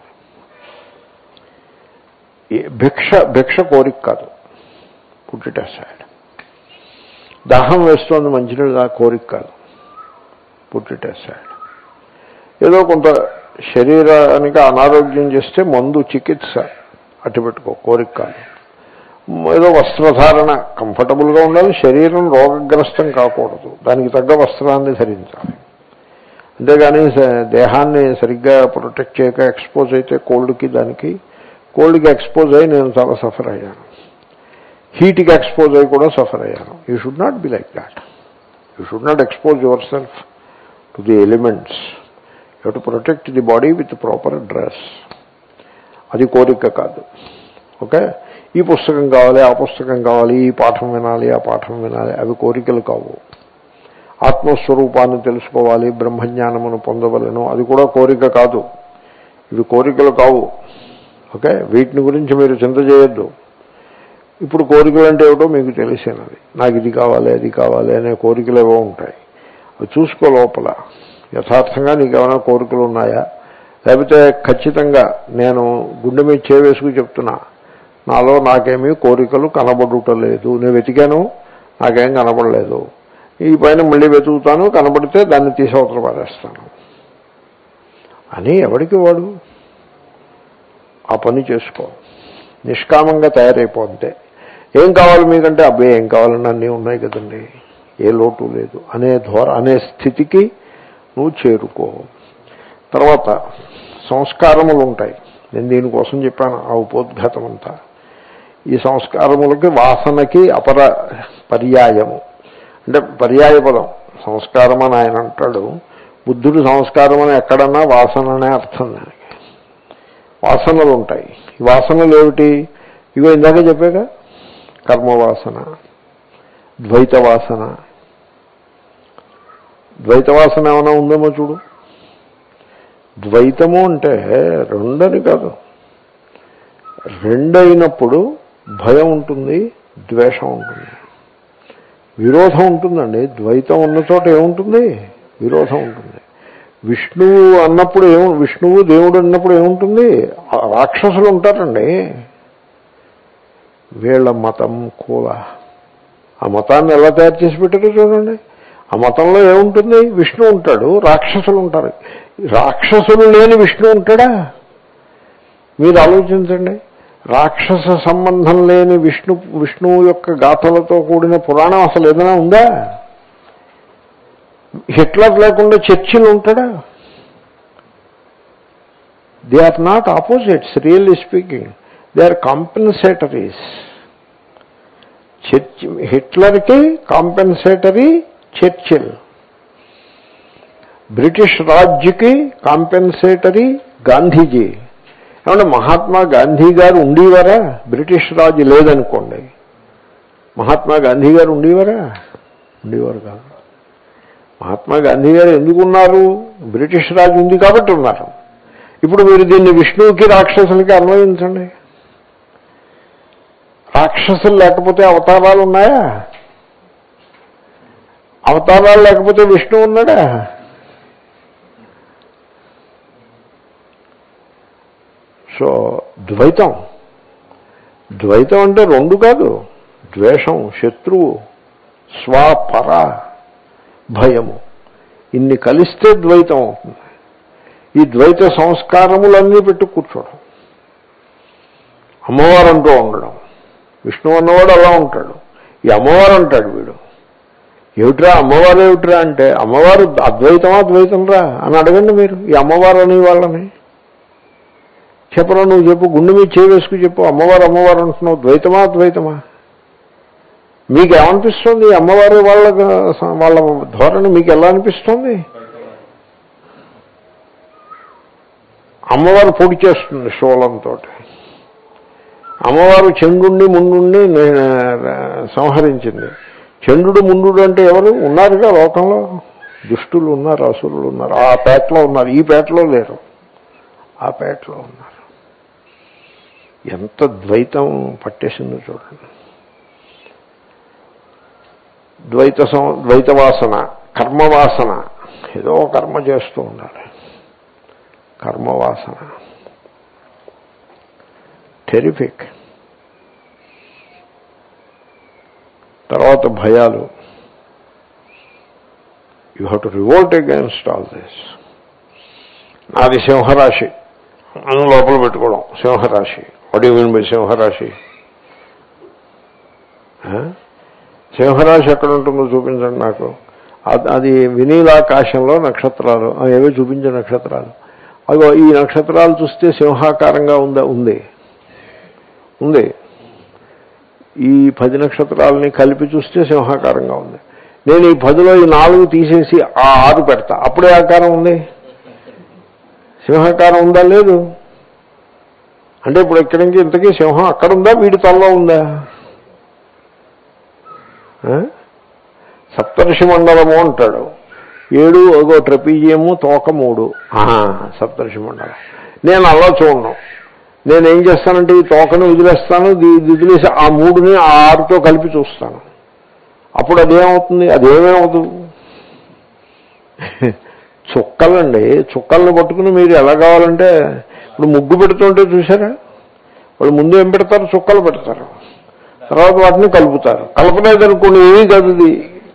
ఈ భిక్ష భిక్ష కోరిక కాదు పుట్టిట సైడ్ దాహం వేస్తోంది మంచినీళ్ళు ఆ కోరిక కాదు పుట్టిట సైడ్ ఏదో కొంత శరీరానికి అనారోగ్యం చేస్తే మందు చికిత్స అట్టు పెట్టుకో కోరిక కాదు ఏదో వస్త్రధారణ కంఫర్టబుల్గా ఉండాలి శరీరం రోగగ్రస్తం కాకూడదు దానికి తగ్గ వస్త్రాన్ని ధరించాలి అంతేగాని స- దేహాన్ని సరిగ్గా ప్రొటెక్ట్ చేయక ఎక్స్పోజ్ అయితే కోల్డ్కి దానికి కోల్డ్కి ఎక్స్పోజ్ అయ్యి నేను చాలా సఫర్ అయ్యాను హీట్కి ఎక్స్పోజ్ అయ్యి కూడా సఫర్ అయ్యాను you should not be like that you should not expose yourself to the elements you to protect the body with proper dress అది కోరిక కాదు ఓకే ఈ పుస్తకం కావాలి ఆ పుస్తకం కావాలి ఈ పాఠం వినాలి ఆ పాఠం వినాలి అవి కోరికలు కావు ఆత్మస్వరూపాన్ని తెలుసుకోవాలి బ్రహ్మజ్ఞానమును పొందవలను అది కూడా కోరిక కాదు ఇవి కోరికలు కావు ఓకే వీటిని గురించి మీరు చింత చేయొద్దు ఇప్పుడు కోరికలు అంటే ఏమిటో మీకు తెలిసినది నాకు ఇది కావాలి అది కావాలి అనే కోరికలు ఏవో ఉంటాయి అవి చూసుకో లోపల యథార్థంగా నీకు ఏమైనా కోరికలు ఉన్నాయా లేకపోతే ఖచ్చితంగా నేను గుండె మీద చేవేసుకు చెప్తున్నా నాలో నాకేమీ కోరికలు కనబడుటలేదు నేను వెతికాను నాకేం కనబడలేదు ఈ పైన మళ్ళీ వెతుకుతాను కనబడితే దాన్ని తీసి అవతల పారేస్తాను అని ఎవడికి వాడు ఆ పని చేసుకో నిష్కామంగా తయారైపోతే ఏం కావాలి మీకంటే అబ్బాయి ఏం కావాలని అన్నీ ఉన్నాయి కదండి ఏ లోటు లేదు అనే ధోర అనే స్థితికి నువ్వు చేరుకో తర్వాత సంస్కారములు ఉంటాయి నేను దీనికోసం చెప్పాను ఆ ఉపోద్ఘాతం అంతా ఈ సంస్కారములకి వాసనకి అపర పర్యాయము అంటే పర్యాయ పదం సంస్కారం అని ఆయన అంటాడు బుద్ధుడు సంస్కారం అని ఎక్కడన్నా వాసన అనే అర్థం దానికి వాసనలు ఉంటాయి ఈ వాసనలు ఏమిటి ఇగో ఇందాక చెప్పాక కర్మవాసన ద్వైత వాసన ద్వైత వాసన ఏమైనా ఉందేమో చూడు ద్వైతము అంటే రెండని కాదు రెండైనప్పుడు భయం ఉంటుంది ద్వేషం ఉంటుంది విరోధం ఉంటుందండి ద్వైతం ఉన్న చోట ఏముంటుంది విరోధం ఉంటుంది విష్ణువు అన్నప్పుడు ఏము విష్ణువు దేవుడు అన్నప్పుడు ఏముంటుంది ఆ రాక్షసులు ఉంటారండి వీళ్ళ మతం కూల ఆ మతాన్ని ఎలా తయారు చేసి పెట్టారో చూడండి ఆ మతంలో ఏముంటుంది విష్ణు ఉంటాడు రాక్షసులు ఉంటారు రాక్షసులు లేని విష్ణు ఉంటాడా మీరు ఆలోచించండి రాక్షస సంబంధం లేని విష్ణు విష్ణువు యొక్క గాథలతో కూడిన పురాణం అసలు ఏదైనా ఉందా హిట్లర్ లేకుండా చర్చిలు ఉంటాడా they are not opposites really speaking they are compensatories church హిట్లర్కి కాంపెన్సేటరీ చర్చిల్ బ్రిటిష్ రాజ్కి కాంపెన్సేటరీ గాంధీజీ ఏమంటే మహాత్మా గాంధీ గారు ఉండేవారా బ్రిటిష్ రాజు లేదనుకోండి మహాత్మా గాంధీ గారు ఉండేవారా ఉండేవారు కాదు మహాత్మా గాంధీ గారు ఎందుకు ఉన్నారు బ్రిటిష్ రాజు ఉంది కాబట్టి ఉన్నారు ఇప్పుడు మీరు దీన్ని విష్ణువుకి రాక్షసులకి అన్వయించండి రాక్షసులు లేకపోతే అవతారాలు ఉన్నాయా అవతారాలు లేకపోతే విష్ణువు ఉన్నాడా సో ద్వైతం ద్వైతం అంటే రెండు కాదు ద్వేషం శత్రువు స్వపర భయము ఇన్ని కలిస్తే ద్వైతం అవుతుంది ఈ ద్వైత సంస్కారములన్నీ పెట్టి కూర్చోవడం అమ్మవారు అంటూ ఉండడం విష్ణువు అన్నవాడు అలా ఉంటాడు ఈ అమ్మవారు అంటాడు వీడు ఏమిట్రా అమ్మవారు ఏమిట్రా అంటే అమ్మవారు అద్వైతమా ద్వైతం రా అని అడగండి మీరు ఈ అమ్మవారు అనే వాళ్ళని చెప్పరా నువ్వు చెప్పు గుండె మీద చేయి వేసుకు చెప్పు అమ్మవారు అమ్మవారు అంటున్నావు ద్వైతమా ద్వైతమా మీకు ఏమనిపిస్తుంది ఈ అమ్మవారి వాళ్ళ వాళ్ళ ధోరణి మీకు ఎలా అనిపిస్తుంది అమ్మవారు పొడి చేస్తుంది శూలంతో అమ్మవారు చంద్రుణ్ణి ముండుండి సంహరించింది చంద్రుడు ముండు అంటే ఎవరు ఉన్నారుగా లోకంలో దుష్టులు ఉన్నారు అసురులు ఉన్నారు ఆ పేటలో ఉన్నారు ఈ పేటలో లేరు ఆ పేటలో ఉన్నారు ఎంత ద్వైతం పట్టేసిందో చూడండి ద్వైత సం ద్వైత వాసన కర్మవాసన ఏదో కర్మ చేస్తూ ఉండాలి కర్మవాసన టెరిఫిక్ తర్వాత భయాలు you have to revolt against all this నాది సింహరాశి అని లోపల పెట్టుకోవడం సింహరాశి వాట్ యూ మీన్ బై సింహరాశి సింహరాశి ఎక్కడ ఉంటుందో చూపించండి నాకు అది- అది వినీలాకాశంలో నక్షత్రాలు ఆ, ఏవో చూపించే నక్షత్రాలు అదిగో ఈ నక్షత్రాలు చూస్తే సింహాకారంగా ఉందా ఉంది ఉంది ఈ పది నక్షత్రాలని కలిపి చూస్తే సింహాకారంగా ఉంది నేను ఈ పదిలో ఈ నాలుగు తీసేసి ఆ ఆరు పెడతా అప్పుడే ఆకారం ఉంది సింహాకారం ఉందా లేదు అంటే ఇప్పుడు ఇక్కడి నుంచి ఇంతకీ సింహం అక్కడ ఉందా వీడి తలలో ఉందా ఆ? సప్తర్షి మండలము అంటాడు ఏడు ఒక ట్రపీజియము తోక మూడు ఆహా, సప్తర్షి మండలం నేను అలా చూడను నేను ఏం చేస్తానంటే ఈ తోకను వదిలేస్తాను ఇది ఇది వదిలేసి ఆ మూడుని ఆ ఆరుతో కలిపి చూస్తాను అప్పుడు అదేమవుతుంది అదేమేమవుతుంది చుక్కలండి చుక్కలను పట్టుకుని మీరు ఎలా కావాలంటే ఇప్పుడు ముగ్గు పెడుతుంటే చూసారా వాళ్ళు ముందు ఏం పెడతారు చుక్కలు పెడతారు తర్వాత వాటిని కలుపుతారు కలపలేదనుకోండి ఏమీ కాదు ఇది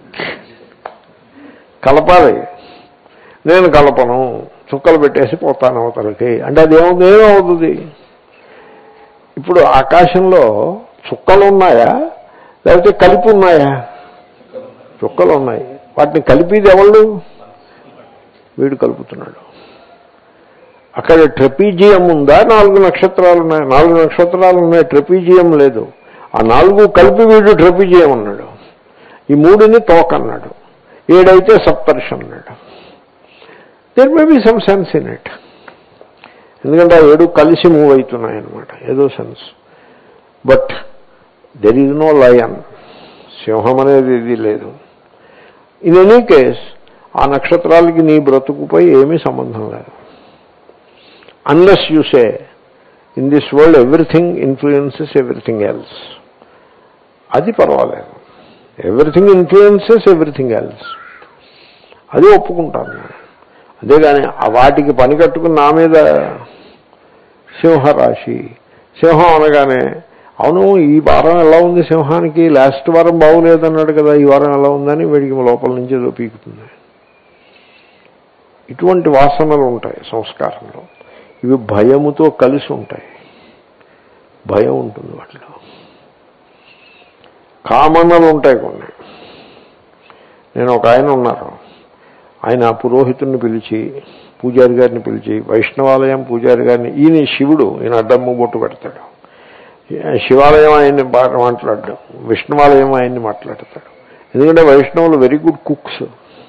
కలపాలి నేను కలపను చుక్కలు పెట్టేసి పోతాను అవతలకి అంటే అది ఏమవుతుంది ఏమవుతుంది ఇప్పుడు ఆకాశంలో చుక్కలు ఉన్నాయా లేకపోతే కలిపి ఉన్నాయా చుక్కలు ఉన్నాయి వాటిని కలిపిది ఎవళ్ళు వీడు కలుపుతున్నాడు అక్కడ ట్రెపీజియం ఉందా నాలుగు నక్షత్రాలు ఉన్నాయి నాలుగు నక్షత్రాలు ఉన్నాయి ట్రెపీజియం లేదు ఆ నాలుగు కలిపి వీడు ట్రెపీజియం అన్నాడు ఈ మూడుని తోక అన్నాడు ఏడైతే సప్తర్షి అన్నాడు there may be some sense in it ఎందుకంటే ఆ ఏడు కలిసి మూవ్ అవుతున్నాయి అనమాట ఏదో sense but there is no lion సింహం అనేది ఇది లేదు ఇన్ ఎనీ కేస్ ఆ నక్షత్రాలకి నీ బ్రతుకుపై ఏమీ సంబంధం లేదు unless you say in this world everything influences everything else అది పర్వాలేదు ఎవ్రీథింగ్ ఇన్ఫ్లుయెన్సెస్ ఎవ్రీథింగ్ ఎల్స్ అది ఒప్పుకుంటాను నేను అంతేగాని ఆ వాటికి పని కట్టుకుని నా మీద సింహరాశి సింహం అనగానే అవును ఈ వారం ఎలా ఉంది సింహానికి లాస్ట్ వారం బాగులేదన్నాడు కదా ఈ వారం ఎలా ఉందని వీడికి లోపల నుంచి ఏదో పీకుతుంది ఇటువంటి వాసనలు ఉంటాయి సంస్కారంలో ఇవి భయముతో కలిసి ఉంటాయి భయం ఉంటుంది వాటిలో కామనలు ఉంటాయి కొన్ని నేను ఒక ఆయన ఉన్నారు ఆయన పురోహితుడిని పిలిచి పూజారి గారిని పిలిచి వైష్ణవాలయం పూజారి గారిని ఈయన శివుడు ఈయన అడ్డమ్ము బొట్టు పెడతాడు శివాలయం ఆయన్ని బాగా మాట్లాడడం విష్ణువాలయం ఆయన్ని మాట్లాడతాడు ఎందుకంటే వైష్ణవులు వెరీ గుడ్ కుక్స్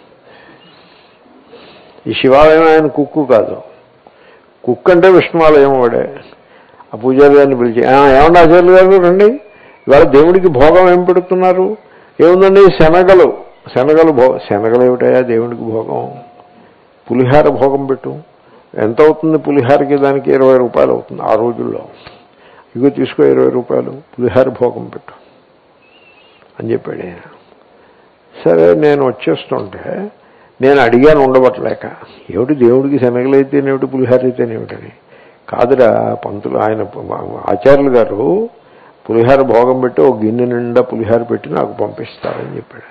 ఈ శివాలయం ఆయన కుక్కు కాదు కుక్ అంటే విష్ణువాలయం వాడే ఆ పూజారి గారిని పిలిచి "ఆ, ఏమండి ఆచార్యులు గారు రండి ఇవాళ దేవుడికి భోగం ఏం పెడుతున్నారు ఏముందండి శనగలు శనగలు భో శనగలు ఏమిటయా దేవుడికి భోగం పులిహార భోగం పెట్టు ఎంత అవుతుంది పులిహారకి దానికి ఇరవై రూపాయలు అవుతుంది ఆ రోజుల్లో ఇగో తీసుకో ఇరవై రూపాయలు పులిహార భోగం పెట్టు అని చెప్పాడు ఆయన సరే నేను వచ్చేస్తుంటే నేను అడిగాను ఉండబట్టలేక ఏమిటి దేవుడికి శనగలు అయితేనేమిటి పులిహార అయితేనేమిటని కాదురా పంతులు ఆయన ఆచార్యులు గారు పులిహార భోగం పెట్టి ఒక గిన్నె నిండా పులిహార పెట్టి నాకు పంపిస్తారని చెప్పాడు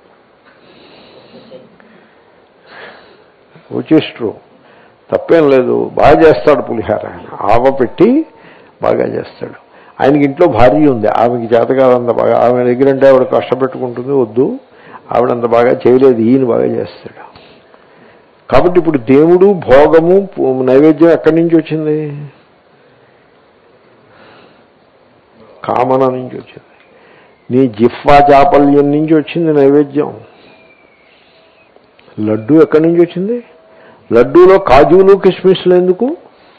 విచ్ ఇస్ ట్రూ తప్పేం లేదు బాగా చేస్తాడు పులిహార ఆయన ఆవ పెట్టి బాగా చేస్తాడు ఆయనకి ఇంట్లో భార్య ఉంది ఆమెకి చేత కాదంత బాగా ఆమె దగ్గర అంటే ఆవిడ కష్టపెట్టుకుంటుంది వద్దు ఆవిడంత బాగా చేయలేదు ఈయన బాగా చేస్తాడు కాబట్టి ఇప్పుడు దేవుడు భోగము పు- నైవేద్యం ఎక్కడి నుంచి వచ్చింది కామన నుంచి వచ్చింది నీ జిఫ్వా చాపల్యం నుంచి వచ్చింది నైవేద్యం లడ్డు ఎక్కడి నుంచి వచ్చింది లడ్డూలో కాజులు కిస్మిస్లు ఎందుకు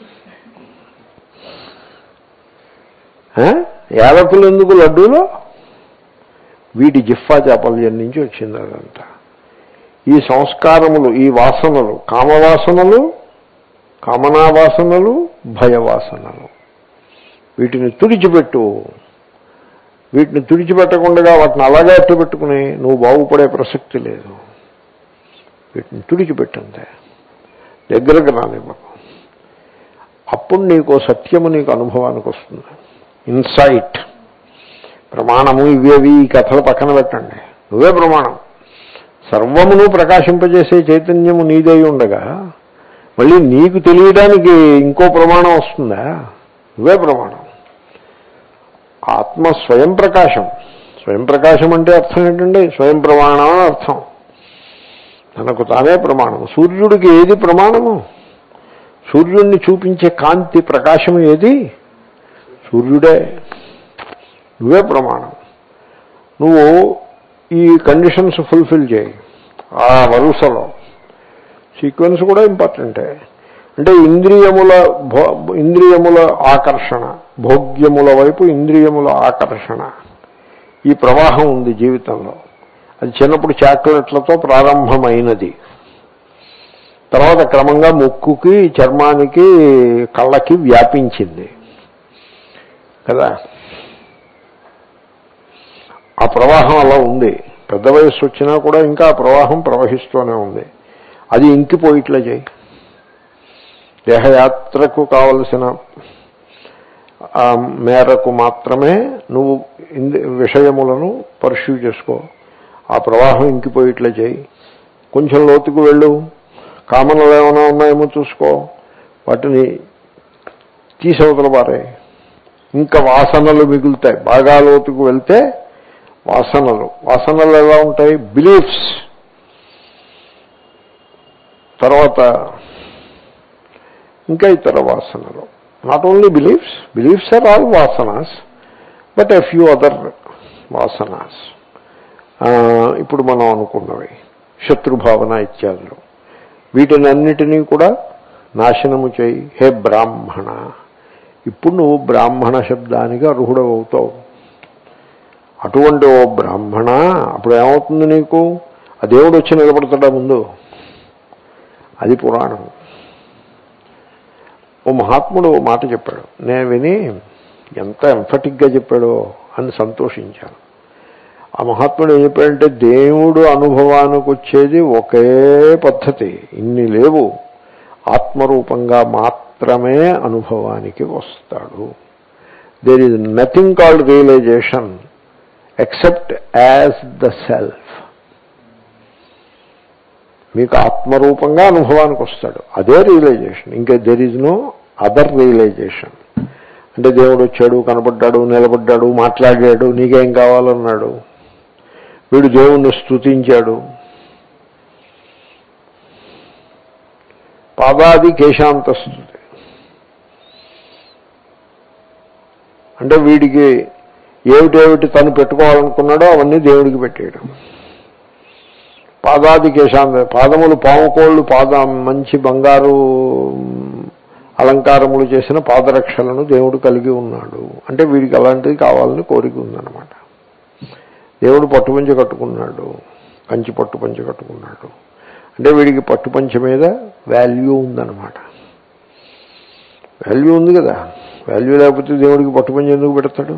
ఆ? యాలకులు ఎందుకు లడ్డూలో వీటి జిఫ్ఫా చాపల్యం నుంచి వచ్చింది అదంతా ఈ సంస్కారములు ఈ వాసనలు కామవాసనలు కామనావాసనలు భయవాసనలు వీటిని తుడిచిపెట్టు వీటిని తుడిచిపెట్టకుండా వాటిని అలాగే అట్టు పెట్టుకుని నువ్వు బాగుపడే ప్రసక్తి లేదు వీటిని తుడిచిపెట్టుందే దగ్గరకు రానివ్వకు అప్పుడు నీకు సత్యము నీకు అనుభవానికి వస్తుంది ఇన్సైట్ ప్రమాణము ఇవేవి ఈ కథలు పక్కన పెట్టండి నువ్వే ప్రమాణం సర్వమును ప్రకాశింపజేసే చైతన్యము నీదై ఉండగా మళ్ళీ నీకు తెలియడానికి ఇంకో ప్రమాణం వస్తుందా నువ్వే ప్రమాణం ఆత్మ స్వయం ప్రకాశం స్వయం ప్రకాశం అంటే అర్థం ఏంటంటే స్వయం ప్రమాణం అని అర్థం తనకు తానే ప్రమాణం సూర్యుడికి ఏది ప్రమాణము సూర్యుడిని చూపించే కాంతి ప్రకాశం ఏది సూర్యుడే నువ్వే ప్రమాణం నువ్వు ఈ కండిషన్స్ ఫుల్ఫిల్ చేయి ఆ వరుసలో సీక్వెన్స్ కూడా ఇంపార్టెంటే అంటే ఇంద్రియముల భో ఇంద్రియముల ఆకర్షణ భోగ్యముల వైపు ఇంద్రియముల ఆకర్షణ ఈ ప్రవాహం ఉంది జీవితంలో అది చిన్నప్పుడు చాక్లెట్లతో ప్రారంభమైనది తర్వాత క్రమంగా ముక్కుకి చర్మానికి కళ్ళకి వ్యాపించింది కదా ఆ ప్రవాహం అలా ఉంది పెద్ద వయస్సు వచ్చినా కూడా ఇంకా ఆ ప్రవాహం ప్రవహిస్తూనే ఉంది అది ఇంకిపోయిట్లే చేయి దేహయాత్రకు కావలసిన ఆ మేరకు మాత్రమే నువ్వు ఇంది విషయములను పర్ష్యూ చేసుకో ఆ ప్రవాహం ఇంకిపోయిట్లే చేయి కొంచెం లోతుకు వెళ్ళు కామనలు ఏమైనా ఉన్నాయేమో చూసుకో వాటిని తీసవతల పారే ఇంకా వాసనలు మిగులుతాయి బాగా లోతుకు వెళ్తే వాసనలు వాసనలు ఎలా ఉంటాయి బిలీఫ్స్ తర్వాత ఇంకా ఇతర వాసనలు not only beliefs beliefs are all vasanas but a few other vasanas ఇప్పుడు మనం అనుకున్నవి శత్రుభావన ఇత్యాదులు వీటినన్నిటినీ కూడా నాశనము చేయి హే బ్రాహ్మణ ఇప్పుడు నువ్వు బ్రాహ్మణ శబ్దానికి అర్హుడవు అవుతావు అటువంటి ఓ బ్రాహ్మణ అప్పుడు ఏమవుతుంది నీకు ఆ దేవుడు వచ్చి నిలబడతాడా ముందు అది పురాణం ఓ మహాత్ముడు ఓ మాట చెప్పాడు నేను విని ఎంత ఎంఫటిక్గా చెప్పాడో అని సంతోషించాను ఆ మహాత్ముడు ఏం చెప్పాడంటే దేవుడు అనుభవానికి వచ్చేది ఒకే పద్ధతి ఇన్ని లేవు ఆత్మరూపంగా మాత్రమే అనుభవానికి వస్తాడు there is nothing called realisation except as the self మీకు ఆత్మరూపంగా అనుభవానికి వస్తాడు అదే రియలైజేషన్ ఇంకా there is no other realisation అంటే దేవుడు వచ్చాడు కనపడ్డాడు నిలబడ్డాడు మాట్లాడాడు నీకేం కావాలన్నాడు వీడు దేవుణ్ణి స్తుతించాడు పాదాది కేశాంత స్థుతి అంటే వీడికి ఏమిటేమిటి తను పెట్టుకోవాలనుకున్నాడో అవన్నీ దేవుడికి పెట్టేయడం పాదాది కేశాంత పాదములు పాముకోళ్ళు పాద మంచి బంగారు అలంకారములు చేసిన పాదరక్షలను దేవుడు కలిగి ఉన్నాడు అంటే వీడికి అలాంటిది కావాలని కోరిక ఉందన్నమాట దేవుడు పట్టుపంచ కట్టుకున్నాడు కంచి పట్టుపంచ కట్టుకున్నాడు అంటే వీడికి పట్టుపంచ మీద వాల్యూ ఉందన్నమాట వాల్యూ ఉంది కదా వాల్యూ లేకపోతే దేవుడికి పట్టుపంచ ఎందుకు పెడతాడు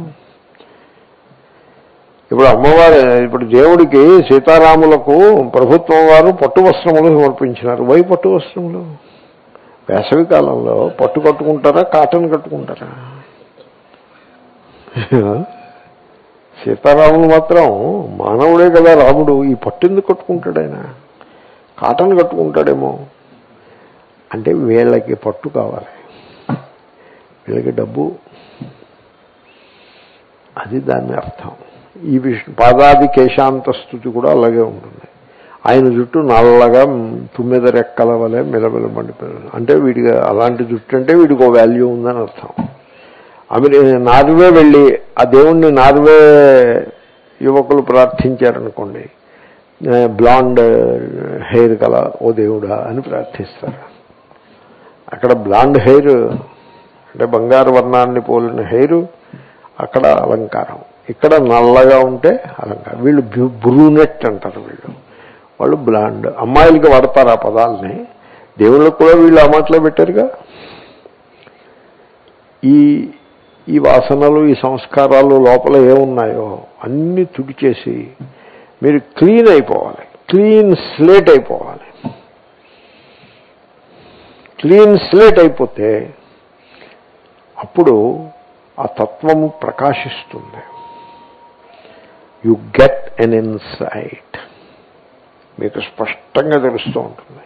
ఇప్పుడు అమ్మవారు ఇప్పుడు దేవుడికి సీతారాములకు ప్రభుత్వం వారు పట్టు వస్త్రములు సమర్పించినారు వై పట్టు వస్త్రములు వేసవి కాలంలో పట్టు కట్టుకుంటారా కాటన్ కట్టుకుంటారా సీతారాములు మాత్రం మానవుడే కదా రాముడు ఈ పట్టు ఎందుకు కట్టుకుంటాడు ఆయన కాటన్ కట్టుకుంటాడేమో అంటే వీళ్ళకి పట్టు కావాలి వీళ్ళకి డబ్బు అది దాని అర్థం ఈ విష్ణు పాదాది కేశాంత స్థుతి కూడా అలాగే ఉంటుంది ఆయన జుట్టు నల్లగా తుమ్మెద రెక్కల వలె మిలమిల మండిపోయాడు అంటే వీడికి అలాంటి జుట్టు అంటే వీడికి ఒక వాల్యూ ఉందని అర్థం అమెరి నార్వే వెళ్ళి ఆ దేవుణ్ణి నార్వే యువకులు ప్రార్థించారనుకోండి బ్లాండ్ హెయిర్ గల ఓ దేవుడా అని ప్రార్థిస్తారు అక్కడ బ్లాండ్ హెయిర్ అంటే బంగారు వర్ణాన్ని పోలిన హెయిర్ అక్కడ అలంకారం ఇక్కడ నల్లగా ఉంటే అలంకారం వీళ్ళు బ్రూ- బ్రూనెట్ అంటారు వీళ్ళు వాళ్ళు బ్లాండ్ అమ్మాయిలకి వాడతారు ఆ పదాలని దేవుళ్ళకు కూడా వీళ్ళు ఆ మాటలో పెట్టారుగా ఈ ఈ వాసనలు ఈ సంస్కారాలు లోపల ఏమున్నాయో అన్నీ తుడిచేసి మీరు క్లీన్ అయిపోవాలి క్లీన్ స్లేట్ అయిపోవాలి క్లీన్ స్లేట్ అయిపోతే అప్పుడు ఆ తత్వము ప్రకాశిస్తుంది యు గెట్ ఎన్ ఇన్సైట్ మీకు స్పష్టంగా తెలుస్తూ ఉంటుంది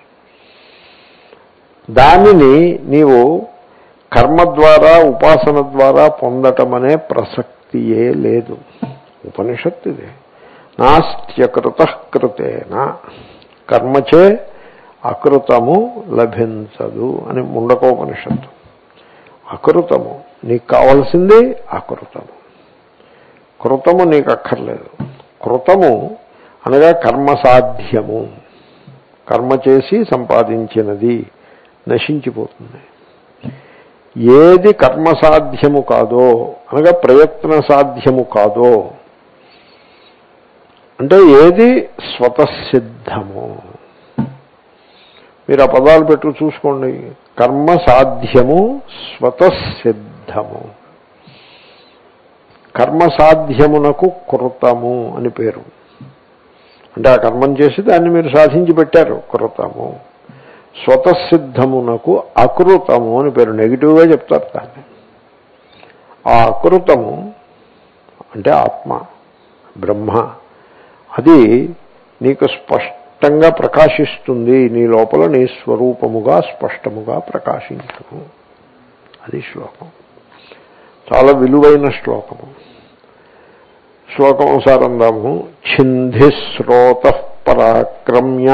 దానిని నీవు కర్మ ద్వారా ఉపాసన ద్వారా పొందటం అనే ప్రసక్తియే లేదు ఉపనిషత్తు ఇది నాస్త్యకృత కృతేన కర్మచే అకృతము లభించదు అని ముండకోపనిషత్తు అకృతము నీకు కావలసింది అకృతము కృతము నీకు అక్కర్లేదు కృతము అనగా కర్మ సాధ్యము కర్మ చేసి సంపాదించినది నశించిపోతుంది ఏది కర్మ సాధ్యము కాదో అనగా ప్రయత్న సాధ్యము కాదో అంటే ఏది స్వతసిద్ధము మీరు ఆ పదాలు పెట్టు చూసుకోండి కర్మ సాధ్యము స్వతసిద్ధము కర్మ సాధ్యమునకు కృతము అని పేరు అంటే ఆ కర్మం చేసి దాన్ని మీరు సాధించి పెట్టారు కృతము స్వతసిద్ధమునకు అకృతము అని పేరు నెగిటివ్గా చెప్తారు దాన్ని ఆ అకృతము అంటే ఆత్మ బ్రహ్మ అది నీకు స్పష్టంగా ప్రకాశిస్తుంది నీ లోపల నీ స్వరూపముగా స్పష్టముగా ప్రకాశించును అది శ్లోకం చాలా విలువైన శ్లోకము శ్లోకం ఒకసారి అందాము ఛింధి శ్రోత పరాక్రమ్య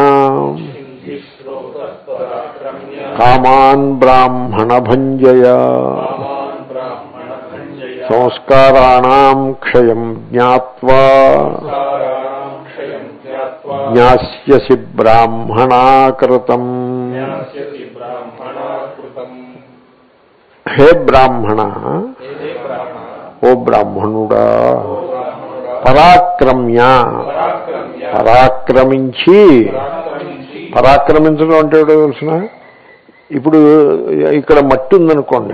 పరాక్రమ్య కామాన్ బ్రాహ్మణ భంజయ కామాన్ బ్రాహ్మణ భంజయ సంస్కారాణం క్షయం జ్ఞాత్వా సంస్కారాణం క్షయం జ్ఞాత్వా జ్ఞాస్యసి బ్రాహ్మణాకృతం జ్ఞాస్యసి బ్రాహ్మణా కృతం హే బ్రాహ్మణ హే బ్రాహ్మణ ఓ బ్రాహ్మణుడా ఓ బ్రాహ్మణుడా పరాక్రమ్య పరాక్రమ్య పరాక్రమించి పరాక్రమించి పరాక్రమించడం అంటే ఏంటో తెలిసిన ఇప్పుడు ఇక్కడ మట్టి ఉందనుకోండి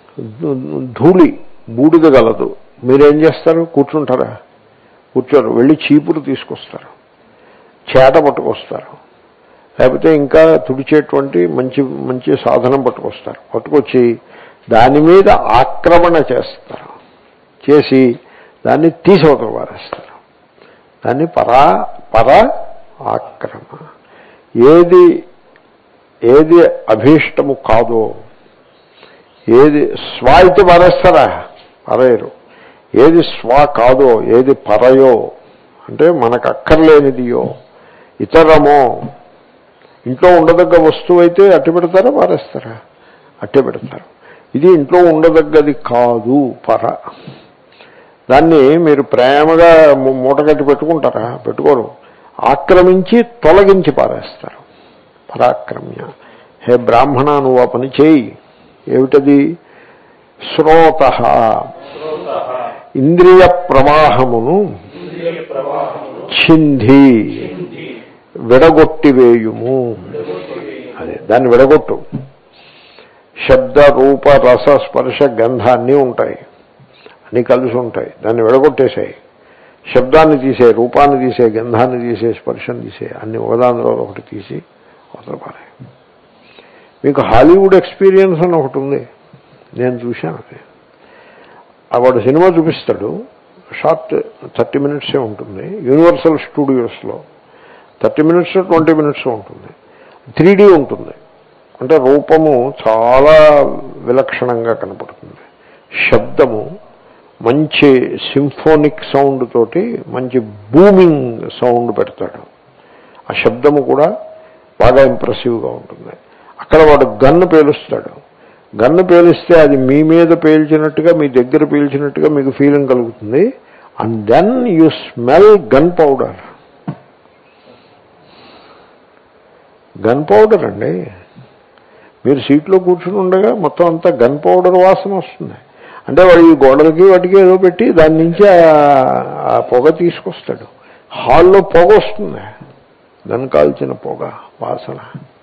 ధూళి బూడిద గలదు మీరేం చేస్తారు కూర్చుంటారా కూర్చోరు వెళ్ళి చీపురు తీసుకొస్తారు చేట పట్టుకొస్తారు లేకపోతే ఇంకా తుడిచేటువంటి మంచి మంచి సాధనం పట్టుకొస్తారు పట్టుకొచ్చి దాని మీద ఆక్రమణ చేస్తారు చేసి దాన్ని తీసవతలు పారేస్తారు దాన్ని పరా పర ఆక్రమ ఏది ఏది అభీష్టము కాదో ఏది స్వ అయితే పారేస్తారా పారేయరు ఏది స్వ కాదో ఏది పరయో అంటే మనకు అక్కర్లేనిదియో ఇతరమో ఇంట్లో ఉండదగ్గ వస్తువు అయితే అట్టి పెడతారా పారేస్తారా అట్టే పెడతారు ఇది ఇంట్లో ఉండదగ్గది కాదు పర దాన్ని మీరు ప్రేమగా ము- మూటగట్టి పెట్టుకుంటారా పెట్టుకోరు ఆక్రమించి తొలగించి పారేస్తారు పరాక్రమ్య హే బ్రాహ్మణ నువ్వు ఆ పని చేయి ఏమిటది శ్రోత శ్రోతః ఇంద్రియ ప్రవాహమును ఇంద్రియ ప్రవాహమును చింధి చింది విడగొట్టివేయుము విడగొట్టివేయుము. అదే దాన్ని విడగొట్టు శబ్ద రూప రస స్పర్శ గంధ అన్నీ ఉంటాయి అన్నీ కలిసి ఉంటాయి దాన్ని విడగొట్టేసాయి శబ్దాన్ని తీసే రూపాన్ని తీసే గంధాన్ని తీసే స్పర్శను తీసే అన్ని ఒకదానిలో ఒకటి తీసి అవతల పారాయి మీకు హాలీవుడ్ ఎక్స్పీరియన్స్ అని ఒకటి ఉంది నేను చూశాను అది ఆ వాడు సినిమా చూపిస్తాడు షార్ట్ థర్టీ మినిట్సే ఉంటుంది యూనివర్సల్ స్టూడియోస్లో థర్టీ మినిట్స్ ట్వంటీ మినిట్స్ ఉంటుంది త్రీ ఉంటుంది అంటే రూపము చాలా విలక్షణంగా కనపడుతుంది శబ్దము మంచి సింఫోనిక్ సౌండ్ తోటి మంచి బూమింగ్ సౌండ్ పెడతాడు ఆ శబ్దము కూడా బాగా ఇంప్రెసివ్గా ఉంటుంది అక్కడ వాడు గన్ను పేలుస్తాడు గన్ను పేలిస్తే అది మీ మీద పేల్చినట్టుగా మీ దగ్గర పీల్చినట్టుగా మీకు ఫీలింగ్ కలుగుతుంది and then you smell gunpowder gunpowder అండి మీరు సీట్లో కూర్చుని ఉండగా మొత్తం అంతా గన్ పౌడర్ వాసన వస్తుంది అంటే వాడు ఈ గోడలకి వాటికి ఏదో పెట్టి దాని నుంచి ఆ- ఆ పొగ తీసుకొస్తాడు హాల్లో పొగ వస్తుంది గన్ కాల్చిన పొగ వాసన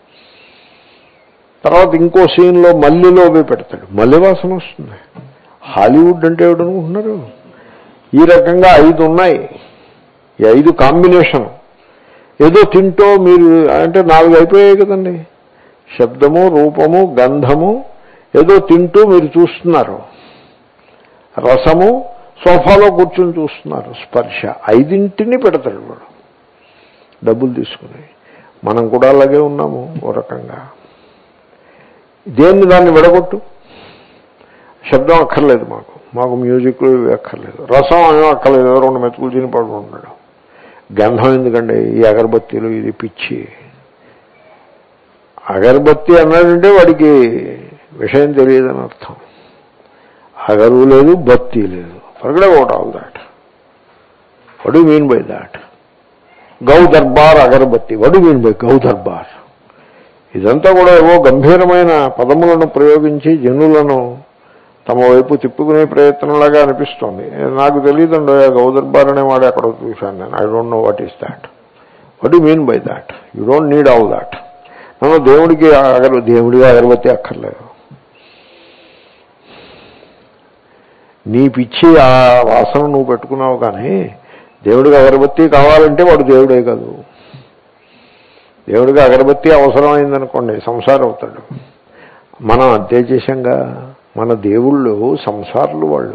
తర్వాత ఇంకో సీన్లో మల్లెలో అవి పెడతాడు మల్లె వాసన వస్తుంది హాలీవుడ్ అంటే ఏమిటనుకుంటున్నారు ఈ రకంగా ఐదు ఉన్నాయి ఈ ఐదు కాంబినేషన్ ఏదో తింటో మీరు అంటే నాలుగు అయిపోయాయి కదండి శబ్దము రూపము గంధము ఏదో తింటూ మీరు చూస్తున్నారు రసము సోఫాలో కూర్చుని చూస్తున్నారు స్పర్శ ఐదింటిని పెడతాడు వాడు డబ్బులు తీసుకుని మనం కూడా అలాగే ఉన్నాము ఓ రకంగా దేన్ని దాన్ని విడగొట్టు శబ్దం అక్కర్లేదు మాకు మాకు మ్యూజిక్ ఇవి అక్కర్లేదు రసం ఏమో అక్కర్లేదు ఏదో రెండు మెతుకులు తిని పడుకుని ఉన్నాడు గంధం ఎందుకండి ఈ అగరబత్తీలు ఇది పిచ్చి అగరబత్తి అన్నాడంటే వాడికి విషయం తెలియదని అర్థం అగరు లేదు బత్తి లేదు forget about all that what you mean by that గౌ దర్బార్ అగరబత్తి వడ్ యూ మీన్ బై గౌ దర్బార్ ఇదంతా కూడా ఏవో గంభీరమైన పదములను ప్రయోగించి జనులను తమ వైపు తిప్పుకునే ప్రయత్నంలాగా అనిపిస్తోంది నాకు తెలియదండి గౌదర్బార్ అనేవాడు ఎక్కడో చూశాను నేను I don't know what is that what you mean by that you don't need all that మనం దేవుడికి అగర దేవుడిగా అగరబత్తి అక్కర్లేదు నీ పిచ్చి ఆ వాసన నువ్వు పెట్టుకున్నావు కానీ దేవుడికి అగరబత్తి కావాలంటే వాడు దేవుడే కాదు దేవుడికి అగరబత్తి అవసరమైందనుకోండి సంసారం అవుతాడు మనం అంతే చేశాంగా మన దేవుళ్ళు సంసారులు వాళ్ళు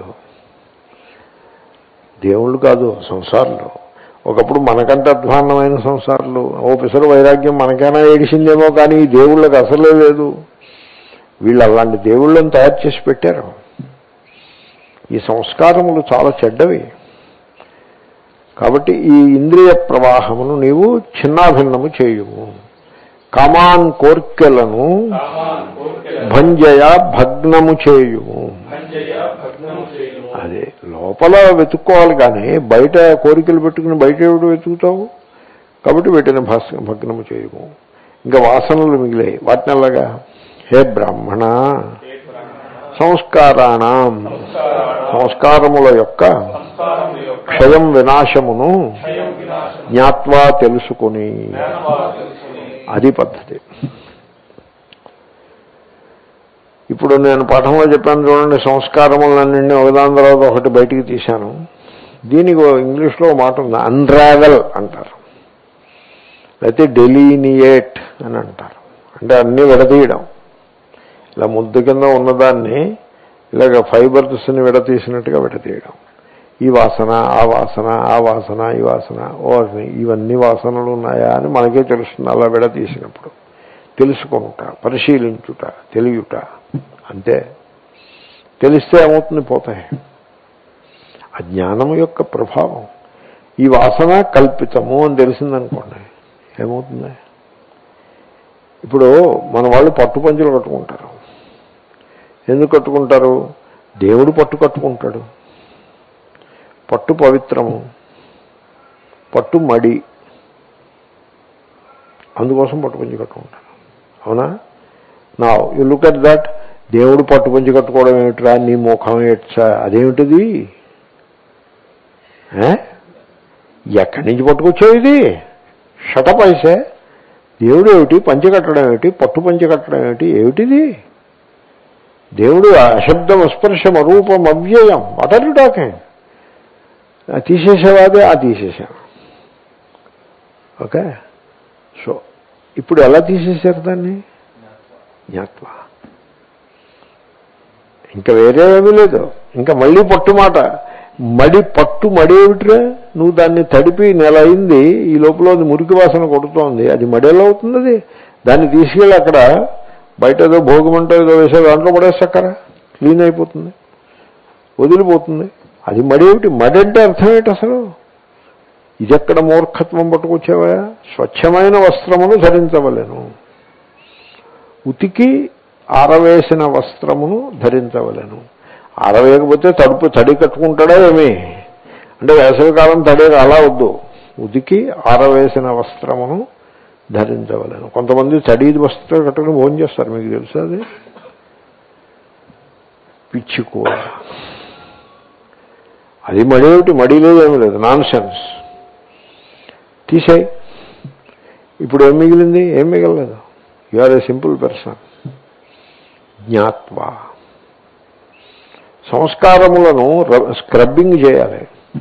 దేవుళ్ళు కాదు సంసారులు ఒకప్పుడు మనకంటే అధ్వాన్నమైన సంసారాలు ఓ పిసరు వైరాగ్యం మనకైనా ఏడిసిందేమో కానీ ఈ దేవుళ్ళకి అసలే లేదు వీళ్ళు అలాంటి దేవుళ్ళని తయారు చేసి పెట్టారు ఈ సంస్కారములు చాలా చెడ్డవి కాబట్టి ఈ ఇంద్రియ ప్రవాహమును నీవు చిన్నాభిన్నము చేయుము కామాన్ కోర్కెలను కామాన్ కోర్కెల భంజయ భగ్నము చేయుము భంజయ భగ్నము చేయుము అదే లోపల వెతుక్కోవాలి కానీ బయట కోరికలు పెట్టుకుని బయట ఎవడు వెతుకుతావు కాబట్టి వీటిని భాస్ భగ్నము చేయము ఇంకా వాసనలు మిగిలాయి వాటిని అలాగా హే బ్రాహ్మణ సంస్కారాణం సంస్కారముల యొక్క సంస్కారం యొక్క క్షయం వినాశమును క్షయం వినాశం జ్ఞాత్వా తెలుసుకుని జ్ఞానవా తెలుసుకుని అది పద్ధతి ఇప్పుడు నేను పాఠంలో చెప్పాను చూడండి సంస్కారములన్నింటినీ ఒకదాని తర్వాత ఒకటి బయటికి తీశాను దీనికి ఓ ఇంగ్లీష్లో ఓ మాట ఉంది అన్రావెల్ అంటారు లేకపోతే డెలీనియేట్ అని అంటారు అంటే అన్నీ విడదీయడం ఇలా ముద్దు కింద ఉన్నదాన్ని ఇలాగ ఫైబర్స్ని విడతీసినట్టుగా విడతీయడం ఈ వాసన ఆ వాసన ఆ వాసన ఈ వాసన ఓ ఇవన్నీ వాసనలు ఉన్నాయా అని మనకే తెలుస్తుంది అలా విడతీసినప్పుడు తెలుసుకొనుట పరిశీలించుట తెలియుట అంతే తెలిస్తే ఏమవుతుంది పోతాయి ఆ జ్ఞానం యొక్క ప్రభావం ఈ వాసన కల్పితము అని తెలిసిందనుకోండి ఏమవుతుంది ఇప్పుడు మన వాళ్ళు పట్టు పంచులు కట్టుకుంటారు ఎందుకు కట్టుకుంటారు దేవుడు పట్టు కట్టుకుంటాడు పట్టు పవిత్రము పట్టు మడి అందుకోసం పట్టు పంచి కట్టుకుంటారు అవునా నా యు లుక్ అట్ దట్ దేవుడు పట్టు పంచి కట్టుకోవడం ఏమిట్రా నీ ముఖం ఏట్సా అదేమిటిది ఏ? ఎక్కడి నుంచి పట్టుకొచ్చావు ఇది షటప్ అయిసే దేవుడు ఏమిటి పంచి కట్టడం ఏమిటి పట్టు పంచి కట్టడం ఏమిటి ఏమిటిది దేవుడు అశబ్దం స్పర్శం అరూపం అవ్యయం వాట్ ఆర్ యు టాకింగ్ తీసేసేవాదే ఆ తీసేసాను ఓకే సో ఇప్పుడు ఎలా తీసేశారు దాన్ని జ్ఞాత్వ ఇంకా వేరే ఏమీ లేదు ఇంకా మళ్ళీ పట్టు మాట మడి పట్టు మడి ఏమిట్రా నువ్వు దాన్ని తడిపి నెల అయింది ఈ లోపల అది మురికి వాసన కొడుతోంది అది మడి ఎలా అవుతుంది అది దాన్ని తీసుకెళ్ళి అక్కడ బయట ఏదో భోగమంట ఏదో వేసే దాంట్లో పడేసక్కర క్లీన్ అయిపోతుంది వదిలిపోతుంది అది మడి ఏమిటి మడి అంటే అర్థం ఏంటి అసలు ఇదెక్కడ మూర్ఖత్వం పట్టుకొచ్చావా స్వచ్ఛమైన వస్త్రమును ధరించవలెను ఉతికి ఆరవేసిన వస్త్రమును ధరించవలెను ఆరవేయకపోతే తడుపు తడి కట్టుకుంటాడా ఏమి అంటే వేసవికాలం తడి అలా వద్దు ఉతికి ఆరవేసిన వస్త్రమును ధరించవలను కొంతమంది తడి వస్త్రం కట్టుకుని భోజనం చేస్తారు మీకు తెలుసా అది పిచ్చి కూర అది మడి ఏమిటి మడి లేదు ఏమీ లేదు నాన్ సెన్స్ తీసేయి ఇప్పుడు ఏం మిగిలింది ఏం మిగలలేదు you are a simple person జ్ఞాత్వా సంస్కారములను ర- స్క్రబ్బింగ్ చేయాలి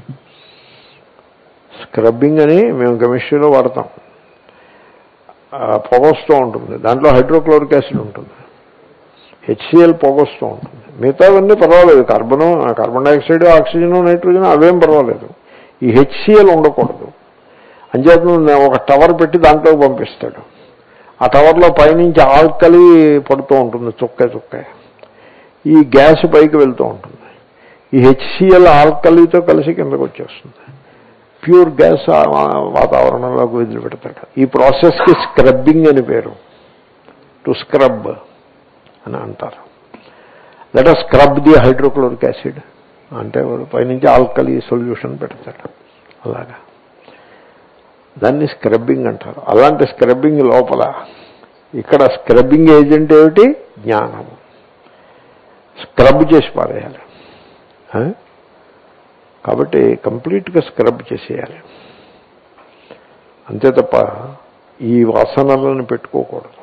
స్క్రబ్బింగ్ అని మేము కెమిస్ట్రీలో వాడతాం ఆ, పొగొస్తూ ఉంటుంది దాంట్లో హైడ్రోక్లోరిక్ యాసిడ్ ఉంటుంది హెచ్సిఎల్ పొగొస్తూ ఉంటుంది మిగతావన్నీ పర్వాలేదు carbon carbon dioxide oxygen nitrogen అవేం పర్వాలేదు ఈ హెచ్సిఎల్ ఉండకూడదు అంచేత ఒక టవర్ పెట్టి దాంట్లో పంపిస్తాడు ఆ టవర్లో పైనుంచి ఆల్కలి పడుతూ ఉంటుంది చుక్క చుక్క ఈ గ్యాస్ పైకి వెళ్తూ ఉంటుంది ఈ హెచ్సిఎల్ ఆల్కలీతో కలిసి కిందకు వచ్చేస్తుంది ప్యూర్ గ్యాస్ ఆ వాతావరణంలోకి వదిలిపెడతాడు ఈ ప్రాసెస్కి స్క్రబ్బింగ్ అని పేరు టు స్క్రబ్ అని అంటారు let scrub the hydrochloric acid అంటే వాడు పైనుంచి ఆల్కలీ సొల్యూషన్ పెడతాడు అలాగా దాన్ని స్క్రబ్బింగ్ అంటారు అలాంటి స్క్రబ్బింగ్ లోపల ఇక్కడ స్క్రబ్బింగ్ ఏజెంట్ ఏమిటి జ్ఞానము స్క్రబ్ చేసి పారేయాలి ఆ? కాబట్టి కంప్లీట్గా స్క్రబ్ చేసేయాలి అంతే తప్ప ఈ వాసనలను పెట్టుకోకూడదు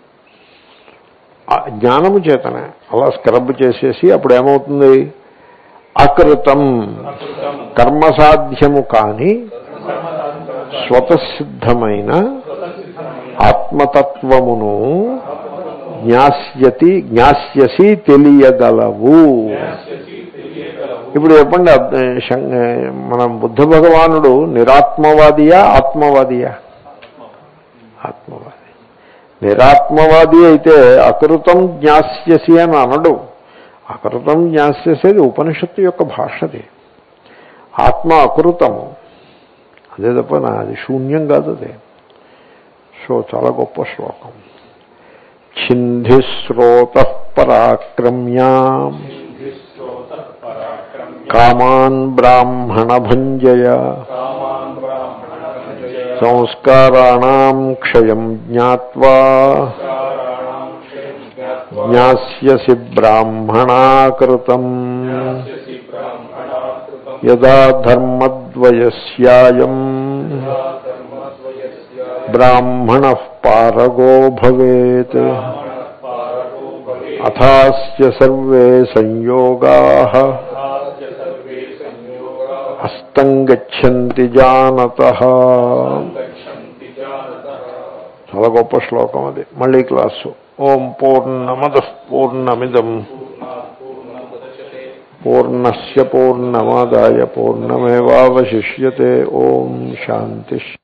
ఆ జ్ఞానము చేతనే అలా స్క్రబ్ చేసేసి అప్పుడు ఏమవుతుంది అకృతం అకృతం కర్మసాధ్యము కాని కర్మసాధన స్వతసిద్ధమైన స్వతసిద్ధమైన ఆత్మతత్వమును జ్ఞాస్యతి జ్ఞాస్యసి తెలియగలవు జ్ఞాస్యసి తెలియగలవు ఇప్పుడు చెప్పండి అద్- శం- మన బుద్ధ భగవానుడు నిరాత్మవాదియా ఆత్మవాదియా ఆత్మవాది నిరాత్మవాది అయితే అకృతం జ్ఞాస్యసి అని అనడు అకృతం జ్ఞాస్యసేది ఉపనిషత్తు యొక్క భాషది ఆత్మ అకృతము అదే తప్ప నా అది శూన్యం కాదు అది సో చాలా గొప్ప శ్లోకం ఛింధిస్రోత పరాక్రమ్య శ్రోత పరాక్రమ్య కామాన్ బ్రాహ్మణ భంజయ కామాన్ బ్రాహ్మణ విజయ సంస్కారాణం క్షయం జ్ఞాత్వా కారాణం క్షయం జ్ఞాత్వా జ్ఞాస్యసి బ్రాహ్మణాకృతం జ్ఞాస్యసి బ్రాహ్మణాకృతం యదా ధర్మద్వయస్యాయం యదా ధర్మద్వయస్య బ్రాహ్మణ పారగో భవేత్ బ్రాహ్మణః పారగో భవేత్ అథాస్య సర్వే సంయోగా తథాస్య సర్వే సంయోగాః హస్తం గచ్చంతి జానత గచ్చంతి జానతః చాలా గొప్ప శ్లోకం అది మళ్ళీ క్లాసు ఓం పూర్ణమద పూర్ణమిదం పూర్ణాత్ పూర్ణముదచ్యతే పూర్ణస్య పూర్ణమాదాయ పూర్ణమేవాवशिष्यते ఓం శాంతి